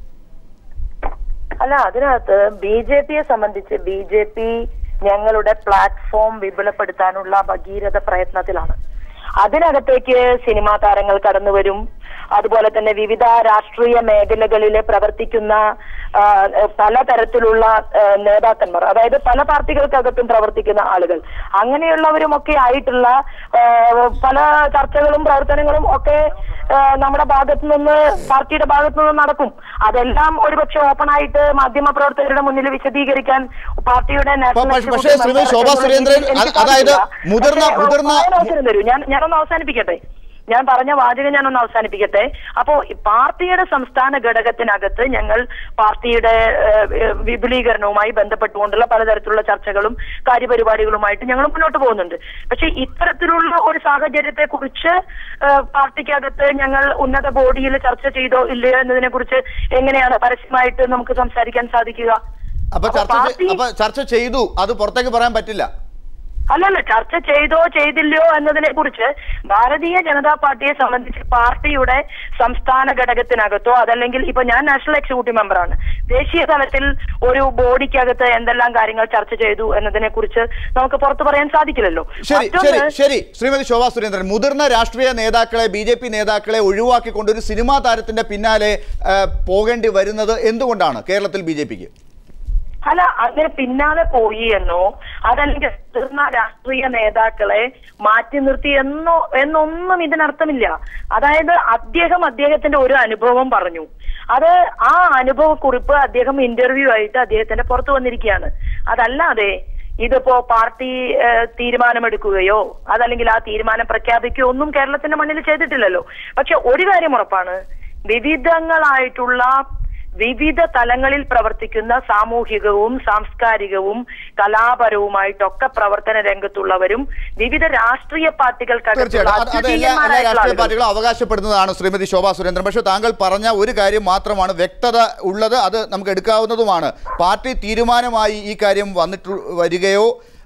അല്ല അതിനകത്ത് ബി ജെ പിയെ സംബന്ധിച്ച് ബി ജെ പി ഞങ്ങളുടെ പ്ലാറ്റ്ഫോം വിപുലപ്പെടുത്താനുള്ള ഭഗീരഥ പ്രയത്നത്തിലാണ് അതിനകത്തേക്ക് സിനിമാ താരങ്ങൾ കടന്നു വരും അതുപോലെ തന്നെ വിവിധ രാഷ്ട്രീയ മേഖലകളിൽ പ്രവർത്തിക്കുന്ന ആ, പലതരത്തിലുള്ള ആ, നേതാക്കന്മാർ അതായത് പല പാർട്ടികൾക്കകത്തും പ്രവർത്തിക്കുന്ന ആളുകൾ അങ്ങനെയുള്ളവരുമൊക്കെ ആയിട്ടുള്ള ആ, പല ചർച്ചകളും പ്രവർത്തനങ്ങളും ഒക്കെ ആ, നമ്മുടെ ഭാഗത്തു നിന്ന് പാർട്ടിയുടെ ഭാഗത്തു നിന്ന് നടക്കും അതെല്ലാം ഒരുപക്ഷെ ഓപ്പൺ ആയിട്ട് മാധ്യമ പ്രവർത്തകരുടെ മുന്നിൽ വിശദീകരിക്കാൻ പാർട്ടിയുടെ പക്ഷേ- നാഷണൽ പക്ഷേ ശ്രീമതി ശോഭാ എക്സിക്യൂട്ടീവ് സുരേന്ദ്രൻ, എനിക്ക് അത് അതായത് സാധിക്കില്ല. മുതിർന്ന- പക്ഷേ, മുതിർന്ന- ഒരു അവസരം തരൂ ഞാൻ ഞാനൊന്ന് അവസാനിപ്പിക്കട്ടെ ഞാൻ പറഞ്ഞ വാചകം ഞാനൊന്ന് അവസാനിപ്പിക്കട്ടെ അപ്പോ ഈ പാർട്ടിയുടെ സംസ്ഥാന ഘടകത്തിനകത്ത് ഞങ്ങൾ പാർട്ടിയുടെ ഏഹ്, ഏഹ്, വിപുലീകരണവുമായി ബന്ധപ്പെട്ടുകൊണ്ടുള്ള പലതരത്തിലുള്ള ചർച്ചകളും കാര്യപരിപാടികളുമായിട്ട് ഞങ്ങൾ മുന്നോട്ട് പോകുന്നുണ്ട് പക്ഷെ ഇത്തരത്തിലുള്ള ഒരു സാഹചര്യത്തെ കുറിച്ച് പാർട്ടിക്കകത്ത് ഞങ്ങൾ ഉന്നത ബോഡിയിൽ ചർച്ച ചെയ്തോ ഇല്ലയോ എന്നതിനെ കുറിച്ച് എങ്ങനെയാണ് പരസ്യമായിട്ട് നമുക്ക് സംസാരിക്കാൻ സാധിക്കുക അപ്പൊ അപ്പൊ ചർച്ച ചെ- പാർട്ടി- അപ്പൊ ചർച്ച ചെയ്തു അത് പുറത്തേക്ക് പറയാൻ പറ്റില്ല അല്ലല്ല ചർച്ച ചെയ്തോ ചെയ്തില്ലയോ എന്നതിനെ കുറിച്ച് ഭാരതീയ ജനതാ പാർട്ടിയെ സംബന്ധിച്ച് പാർട്ടിയുടെ സംസ്ഥാന ഘടകത്തിനകത്തോ അതല്ലെങ്കിൽ ഇപ്പൊ ഞാൻ നാഷണൽ എക്സിക്യൂട്ടീവ് മെമ്പറാണ് ദേശീയ തലത്തിൽ ഒരു ബോഡിക്കകത്ത് എന്തെല്ലാം കാര്യങ്ങൾ ചർച്ച ചെയ്തു എന്നതിനെ കുറിച്ച് നമുക്ക് പുറത്തു പറയാൻ സാധിക്കില്ലല്ലോ ശരി ശരി മറ്റൊന്ന് ശരി ശ്രീമതി ശോഭാ സുരേന്ദ്രൻ മുതിർന്ന രാഷ്ട്രീയ നേതാക്കളെ ബി ജെ പി നേതാക്കളെ ഒഴിവാക്കിക്കൊണ്ട് ഒരു സിനിമാ താരത്തിന്റെ പിന്നാലെ ആ, പോകേണ്ടി വരുന്നത് എന്തുകൊണ്ടാണ് കേരളത്തിൽ ബി ജെ പിക്ക് അല്ല അങ്ങനെ പിന്നാലെ പോയി എന്നോ അതല്ലെങ്കിൽ മുതിർന്ന രാഷ്ട്രീയ നേതാക്കളെ മാറ്റി നിർത്തി എന്നോ എന്നൊന്നും ഇതിനർത്ഥമില്ല അതായത് അദ്ദേഹം അദ്ദേഹത്തിന്റെ ഒരു അനുഭവം പറഞ്ഞു അത് ആ അനുഭവക്കുറിപ്പ് അദ്ദേഹം ഇന്റർവ്യൂ ആയിട്ട് അദ്ദേഹത്തിന്റെ പുറത്തു വന്നിരിക്കുകയാണ് അതല്ലാതെ ഇതിപ്പോ പാർട്ടി ഏഹ്, തീരുമാനമെടുക്കുകയോ അതല്ലെങ്കിൽ ആ തീരുമാനം പ്രഖ്യാപിക്കുകയോ ഒന്നും കേരളത്തിന്റെ മണ്ണിൽ ചെയ്തിട്ടില്ലല്ലോ പക്ഷെ ഒരു കാര്യം ഉറപ്പാണ് വിവിധങ്ങളായിട്ടുള്ള വിവിധ തലങ്ങളിൽ പ്രവർത്തിക്കുന്ന സാമൂഹികവും സാംസ്കാരികവും കലാപരവുമായിട്ടൊക്കെ പ്രവർത്തന രംഗത്തുള്ളവരും വിവിധ രാഷ്ട്രീയ പാർട്ടികൾക്കകത്തുള്ള തീർച്ചയായിട്ടും അത് അത് എല്ലാ എല്ലാ അദ്വിതീയന്മാരായിട്ടുള്ള രാഷ്ട്രീയ ആളുകൾ. പാർട്ടികളും അവകാശപ്പെടുന്നതാണ് ശ്രീമതി ശോഭാ സുരേന്ദ്രൻ പക്ഷേ താങ്കൾ പറഞ്ഞ ഒരു കാര്യം മാത്രമാണ് വ്യക്തത ഉള്ളത് അത് നമുക്ക് എടുക്കാവുന്നതുമാണ് പാർട്ടി തീരുമാനമായി ഈ കാര്യം വന്നിട്ട് വരികയോ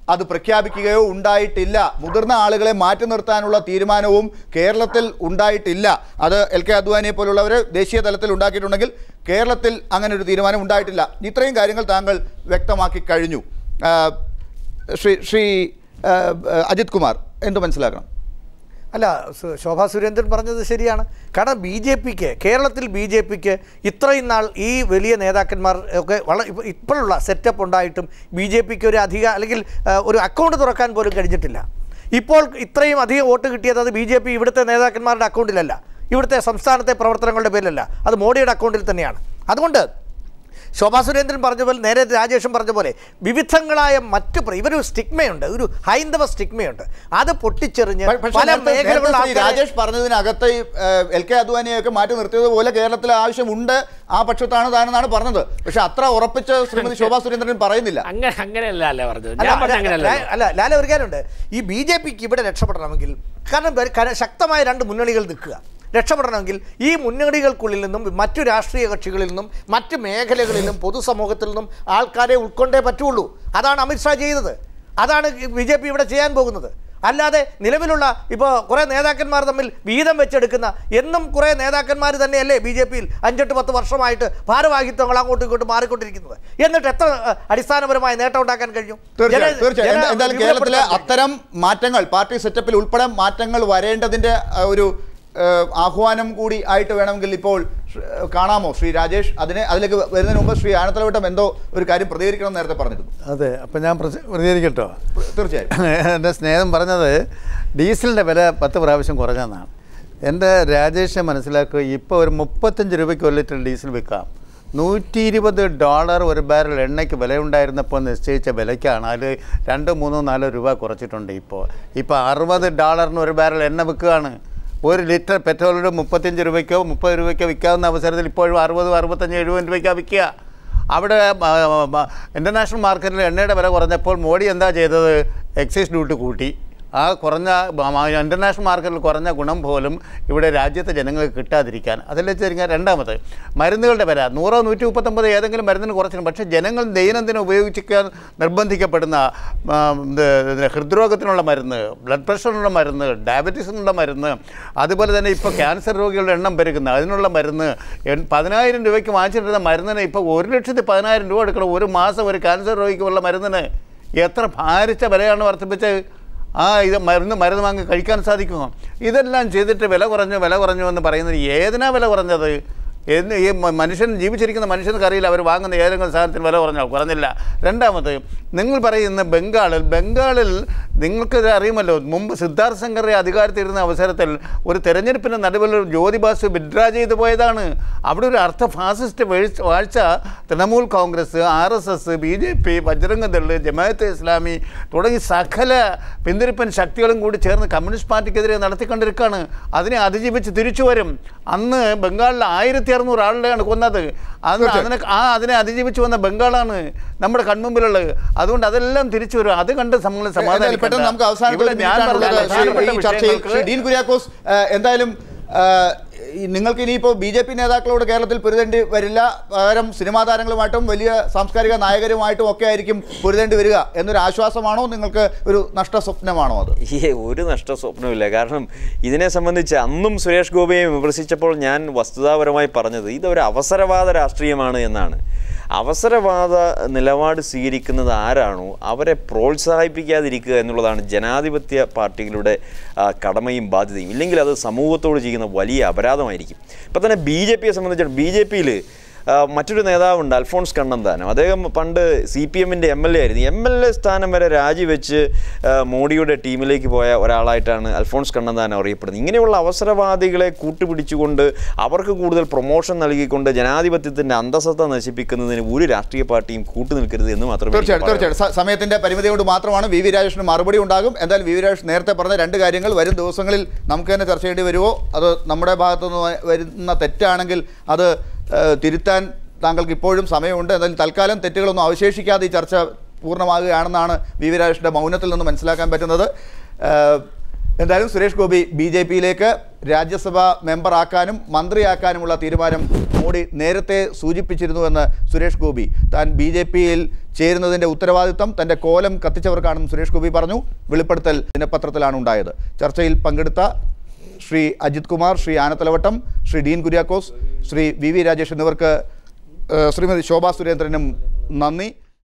അത് പ്രഖ്യാപിക്കുകയോ ഉണ്ടായിട്ടില്ല മുതിർന്ന ആളുകളെ മാറ്റി നിർത്താനുള്ള തീരുമാനവും കേരളത്തിൽ ഉണ്ടായിട്ടില്ല അത് എൽ കെ അദ്വാനിയെ പോലുള്ളവർ ദേശീയ തലത്തിൽ ഉണ്ടാക്കിയിട്ടുണ്ടെങ്കിൽ കേരളത്തിൽ അങ്ങനെ ഒരു തീരുമാനം ഉണ്ടായിട്ടില്ല ഇത്രയും കാര്യങ്ങൾ താങ്കൾ വ്യക്തമാക്കി കഴിഞ്ഞു ആ, ശ്രീ ശ്രീ ആ, അജിത് കുമാർ എന്ത് മനസ്സിലാക്കണം അല്ല സു- ശോഭാ സുരേന്ദ്രൻ പറഞ്ഞത് ശരിയാണ് കാരണം ബി ജെ പിക്ക് കേരളത്തിൽ ബി ജെ പിക്ക് ഇത്രയും നാൾ ഈ വലിയ നേതാക്കന്മാർ ഒക്കെ വളരെ ഇപ്പ- ഇപ്പോഴുള്ള സെറ്റപ്പ് ഉണ്ടായിട്ടും ബി ജെ പിക്ക് ഒരു അധിക അല്ലെങ്കിൽ ആ, ഒരു അക്കൗണ്ട് തുറക്കാൻ പോലും കഴിഞ്ഞിട്ടില്ല ഇപ്പോൾ ഇത്രയും അധികം വോട്ട് കിട്ടിയത് അത് ബി ജെ പി ഇവിടുത്തെ നേതാക്കന്മാരുടെ അക്കൗണ്ടിലല്ല ഇവിടുത്തെ സംസ്ഥാനത്തെ പ്രവർത്തനങ്ങളുടെ പേരിലല്ല അത് മോഡിയുടെ അക്കൗണ്ടിൽ തന്നെയാണ് അതുകൊണ്ട് ശോഭാ സുരേന്ദ്രൻ പറഞ്ഞ പോലെ നേരെ രാജേഷും പറഞ്ഞ പോലെ വിവിധങ്ങളായ മറ്റ് പ്ര- ഇവരൊരു സ്റ്റിഗ്മയുണ്ട് ഒരു ഹൈന്ദവ സ്റ്റിഗ്മയുണ്ട് അത് പൊട്ടിച്ചെറിഞ്ഞ് പ- പക്ഷേ പല നേരത്തെ- മേഖലകളിലുള്ള നേരത്തെ ശ്രീ ആൾക്കാരെ- രാജേഷ് പറഞ്ഞതിനകത്ത് ഈ, ഏഹ്, എൽ കെ അദ്വാനിയൊക്കെ മാറ്റി നിർത്തിയതുപോലെ കേരളത്തിലെ ആവശ്യമുണ്ട് ആ പക്ഷത്താണ് താനെന്നാണ് പറഞ്ഞത് പക്ഷെ അത്ര ഉറപ്പിച്ച് ശ്രീമതി ശോഭാ സുരേന്ദ്രൻ പറയുന്നില്ല അങ്ങനെ അങ്ങനെയല്ല അല്ലേ പറഞ്ഞത് അല്ല, ഞാൻ പറഞ്ഞ അല്ല, അങ്ങനെയല്ല ലാ- അല്ല ലാല ഒരു കാര്യമുണ്ട് ഈ ബി ജെ പിക്ക് ഇവിടെ രക്ഷപ്പെടണമെങ്കിൽ കാരണം വെ- കര- ശക്തമായ രണ്ട് മുന്നണികൾ നിൽക്കുക രക്ഷപ്പെടണമെങ്കിൽ ഈ മുന്നണികൾക്കുള്ളിൽ നിന്നും മറ്റു രാഷ്ട്രീയ കക്ഷികളിൽ നിന്നും മറ്റ് മേഖലകളിൽ നിന്നും പൊതുസമൂഹത്തിൽ നിന്നും ആൾക്കാരെ ഉൾക്കൊണ്ടേ പറ്റുള്ളൂ അതാണ് അമിത്ഷാ ചെയ്തത് അതാണ് ബി ജെ പി ഇവിടെ ചെയ്യാൻ പോകുന്നത് അല്ലാതെ നിലവിലുള്ള ഇപ്പോൾ കുറേ നേതാക്കന്മാർ തമ്മിൽ വീതം വെച്ചെടുക്കുന്ന എന്നും കുറേ നേതാക്കന്മാർ തന്നെയല്ലേ ബി ജെ പിയിൽ അഞ്ചെട്ട് പത്ത് വർഷമായിട്ട് ഭാരവാഹിത്വങ്ങൾ അങ്ങോട്ടും ഇങ്ങോട്ടും മാറിക്കൊണ്ടിരിക്കുന്നത് എന്നിട്ട് എത്ര അഹ്, അടിസ്ഥാനപരമായ നേട്ടം ഉണ്ടാക്കാൻ കഴിഞ്ഞു തീർച്ചയായും ജന- തീർച്ചയായും ജന- എന്താ- എന്തായാലും കേരളത്തിലെ വിപുലപ്പെടുത്താൻ അത്തരം മാറ്റങ്ങൾ പാർട്ടി സെറ്റപ്പിൽ ഉൾപ്പെടെ മാറ്റങ്ങൾ വരേണ്ടതിന്റെ ആ, ഒരു ഏഹ്, ആഹ്വാനം കൂടി ആയിട്ട് വേണമെങ്കിൽ ഇപ്പോൾ ശ്രീ- ഏഹ്, കാണാമോ ശ്രീ രാജേഷ് അതിനെ അതിലേക്ക് വരുന്നതിന് മുമ്പ് ശ്രീ ആനത്തലവട്ടം എന്തോ ഒരു കാര്യം പ്രതികരിക്കണം എന്ന് നേരത്തെ പറഞ്ഞിരുന്നു അതെ അപ്പം ഞാൻ പ്രതി- പ്രതികരിക്കട്ടോ തീർച്ചയായും എൻ്റെ സ്നേഹം പറഞ്ഞത് ഡീസലിൻ്റെ വില പത്ത് പ്രാവശ്യം കുറഞ്ഞെന്നാണ് എൻ്റെ രാജേഷെ മനസ്സിലാക്കുക ഇപ്പോൾ ഒരു മുപ്പത്തഞ്ച് രൂപയ്ക്ക് ഒരു ലിറ്റർ ഡീസൽ വിൽക്കാം നൂറ്റി ഇരുപത് ഡോളർ ഒരു ബാരൽ എണ്ണയ്ക്ക് വിലയുണ്ടായിരുന്നപ്പോൾ നിശ്ചയിച്ച വിലയ്ക്കാണ് അതിൽ രണ്ട് മൂന്നോ നാലോ രൂപ കുറച്ചിട്ടുണ്ട് ഇപ്പോൾ ഇപ്പോൾ അറുപത് ഡോളറിന് ഒരു ബാരൽ എണ്ണ വിൽക്കുകയാണ് ഒരു ലിറ്റർ പെട്രോളിന് മുപ്പത്തഞ്ച് രൂപയ്ക്കോ മുപ്പത് രൂപയ്ക്കോ വിൽക്കാവുന്ന അവസരത്തിൽ ഇപ്പോഴും അറുപത് അറുപത്തഞ്ച് എഴുപത് രൂപയ്ക്കാണ് വിൽക്കുക അവിടെ ഇൻ്റർനാഷണൽ മാർക്കറ്റിൽ എണ്ണയുടെ വില കുറഞ്ഞപ്പോൾ മോഡി എന്താ ചെയ്തത് എക്സൈസ് ഡ്യൂട്ടി കൂട്ടി ആ കുറഞ്ഞ ഇൻ്റർനാഷണൽ മാർക്കറ്റിൽ കുറഞ്ഞ ഗുണം പോലും ഇവിടെ രാജ്യത്തെ ജനങ്ങൾക്ക് കിട്ടാതിരിക്കാൻ അതല്ലേ വെച്ചാൽ രണ്ടാമത് മരുന്നുകളുടെ വില നൂറോ നൂറ്റി മുപ്പത്തൊമ്പത് ഏതെങ്കിലും മരുന്നിന് കുറച്ചിട്ടുണ്ട് പക്ഷേ ജനങ്ങൾ ദൈനംദിനം ഉപയോഗിക്കാൻ നിർബന്ധിക്കപ്പെടുന്ന ആ, ഇത് ഇതിന് ഹൃദ്രോഗത്തിനുള്ള മരുന്ന് ബ്ലഡ് പ്രഷറിനുള്ള മരുന്ന് ഡയബറ്റീസിനുള്ള മരുന്ന് അതുപോലെ തന്നെ ഇപ്പോൾ ക്യാൻസർ രോഗികളുടെ എണ്ണം പെരുകുന്ന അതിനുള്ള മരുന്ന് എൺ- പതിനായിരം രൂപയ്ക്ക് വാങ്ങിച്ചിട്ടിരുന്ന മരുന്നിന് ഇപ്പോൾ ഒരു ലക്ഷത്തി പതിനായിരം രൂപ എടുക്കണം ഒരു മാസം ഒരു ക്യാൻസർ രോഗിക്കുള്ള മരുന്നിന് എത്ര ഭാരിച്ച വിലയാണ് വർദ്ധിപ്പിച്ചത് ആ ഇത് മരുന്ന് മരുന്ന് വാങ്ങി കഴിക്കാൻ സാധിക്കുമോ ഇതെല്ലാം ചെയ്തിട്ട് വില കുറഞ്ഞു വില കുറഞ്ഞു എന്ന് പറയുന്നത് ഏതിനാ വില കുറഞ്ഞത് എന്ന് ഈ മ- മനുഷ്യൻ ജീവിച്ചിരിക്കുന്ന മനുഷ്യർക്ക് അറിയില്ല അവർ വാങ്ങുന്ന ഏതെങ്കിലും സാധനത്തിന് വില കുറഞ്ഞോ കുറഞ്ഞില്ല രണ്ടാമത് നിങ്ങൾ പറയുന്ന ബംഗാളിൽ ബംഗാളിൽ നിങ്ങൾക്ക് ഇത് അറിയുമല്ലോ മുമ്പ് സിദ്ധാർത്ഥ് ശങ്കറെ അധികാരത്തിലിരുന്ന അവസരത്തിൽ ഒരു തെരഞ്ഞെടുപ്പിൻ്റെ നടുവിൽ ഒരു ജ്യോതിബാസ് വിഡ്രാ ചെയ്തു പോയതാണ് അവിടെ ഒരു അർത്ഥ ഫാസിസ്റ്റ് വീഴ്ച വാഴ്ച Trinamool Congress R S S B J P Bajrang Dal Jamaat Islami തുടങ്ങി സകല പിന്തിരിപ്പൻ ശക്തികളും കൂടി ചേർന്ന് കമ്മ്യൂണിസ്റ്റ് പാർട്ടിക്കെതിരെ നടത്തിക്കൊണ്ടിരിക്കുകയാണ് അതിനെ അതിജീവിച്ച് തിരിച്ചു വരും അന്ന് ബംഗാളിൽ ആയിരത്തി അറുന്നൂറ് ആളുടെയാണ് കൊന്നത് അന്ന് അതിനെ ആ അതിനെ അതിജീവിച്ച് വന്ന ബംഗാളാണ് നമ്മുടെ കൺമുമ്പിലുള്ളത് അതുകൊണ്ട് അതെല്ലാം തിരിച്ചു വരും അത് കണ്ട് നമ്മൾ എന്തായാലും പെട്ടെന്ന് നമുക്ക് അവസാനത്തെ ഇവിടെ ഒരു ഞാൻ മിനിറ്റാണ് പറഞ്ഞ ഉള്ളത്. പ്രധാനപ്പെട്ട ഈ ചർച്ചയിൽ വിഷയങ്ങൾക്ക് ശ്രീ ഡീൻ കുര്യാക്കോസ് ആ, എന്തായാലും ആ, ഈ നിങ്ങൾക്ക് ഇനിയിപ്പോൾ ബി ജെ പി നേതാക്കളോട് കേരളത്തിൽ പൊരുതേണ്ടി വരില്ല പകരം സിനിമാ താരങ്ങളുമായിട്ടും വലിയ സാംസ്കാരിക നായകരുമായിട്ടും ഒക്കെ ആയിരിക്കും പൊരുതേണ്ടി വരിക എന്നൊരു ആശ്വാസമാണോ നിങ്ങൾക്ക് ഒരു നഷ്ട സ്വപ്നമാണോ അത് ഈ ഒരു നഷ്ട സ്വപ്നമില്ല കാരണം ഇതിനെ സംബന്ധിച്ച് അന്നും സുരേഷ് ഗോപിയെ വിമർശിച്ചപ്പോൾ ഞാൻ വസ്തുതാപരമായി പറഞ്ഞത് ഇതൊരു അവസരവാദ രാഷ്ട്രീയമാണ് എന്നാണ് അവസരവാദ നിലപാട് സ്വീകരിക്കുന്നത് ആരാണോ അവരെ പ്രോത്സാഹിപ്പിക്കാതിരിക്കുക എന്നുള്ളതാണ് ജനാധിപത്യ പാർട്ടികളുടെ ആ, കടമയും ബാധ്യതയും ഇല്ലെങ്കിൽ അത് സമൂഹത്തോട് ചെയ്യുന്ന വലിയ അപരാധമായിരിക്കും ഇപ്പം തന്നെ ബി ജെ പിയെ സംബന്ധിച്ചിടത്തോളം ബി ജെ പിയിൽ മറ്റൊരു നേതാവുണ്ട് അൽഫോൺസ് കണ്ണന്താനം അദ്ദേഹം പണ്ട് സി പി എമ്മിൻ്റെ എം എൽ എ ആയിരുന്നു എം എൽ എ സ്ഥാനം വരെ രാജിവെച്ച് ആ, മോഡിയുടെ ടീമിലേക്ക് പോയ ഒരാളായിട്ടാണ് അൽഫോൺസ് കണ്ണന്താനം അറിയപ്പെടുന്നത് ഇങ്ങനെയുള്ള അവസരവാദികളെ കൂട്ടുപിടിച്ചുകൊണ്ട് അവർക്ക് കൂടുതൽ പ്രൊമോഷൻ നൽകിക്കൊണ്ട് ജനാധിപത്യത്തിൻ്റെ അന്തസത്ത നശിപ്പിക്കുന്നതിന് ഒരു രാഷ്ട്രീയ പാർട്ടിയും കൂട്ടുനിൽക്കരുത് എന്ന് മാത്രമേ എനിക്ക് തീർച്ചയായിട്ടും പറയാനുള്ളൂ. തീർച്ചയായിട്ടും സ- സമയത്തിന്റെ പരിമിതി കൊണ്ട് മാത്രമാണ് വി വി രാജേഷിന് മറുപടി ഉണ്ടാകും എന്തായാലും വി വി രാജേഷ് നേരത്തെ പറഞ്ഞ രണ്ട് കാര്യങ്ങൾ വരും ദിവസങ്ങളിൽ നമുക്ക് തന്നെ ചർച്ച ചെയ്യേണ്ടി വരുമോ അത് നമ്മുടെ ഭാഗത്തു നിന്ന് വ- വരുന്ന തെറ്റാണെങ്കിൽ അത് ഏഹ്, തിരുത്താൻ താങ്കൾക്ക് ഇപ്പോഴും സമയമുണ്ട് എന്തായാലും തൽക്കാലം തെറ്റുകളൊന്നും അവശേഷിക്കാതെ ഈ ചർച്ച പൂർണ്ണമാകുകയാണെന്നാണ് വി വി രാജേഷിന്റെ മൗനത്തിൽ നിന്ന് മനസ്സിലാക്കാൻ പറ്റുന്നത് ഏഹ്, എന്തായാലും സുരേഷ് ഗോപി ബി ജെ പിയിലേക്ക് രാജ്യസഭ മെമ്പറാക്കാനും മന്ത്രിയാക്കാനുമുള്ള തീരുമാനം മോഡി നേരത്തെ സൂചിപ്പിച്ചിരുന്നുവെന്ന് സുരേഷ് ഗോപി താൻ ബി ജെ പിയിൽ ചേരുന്നതിൻ്റെ ഉത്തരവാദിത്തം തൻ്റെ കോലം കത്തിച്ചവർക്കാണെന്ന് സുരേഷ് ഗോപി പറഞ്ഞു വെളിപ്പെടുത്തൽ ദിനപത്രത്തിലാണ് ഉണ്ടായത് ചർച്ചയിൽ പങ്കെടുത്ത ശ്രീ അജിത് കുമാർ ശ്രീ ആനത്തലവട്ടം ശ്രീ ഡീൻ കുര്യാക്കോസ് ശ്രീ വി വി രാജേഷ് എന്നിവർക്ക് ഏഹ്, ശ്രീമതി ശോഭാ സുരേന്ദ്രനും നന്ദി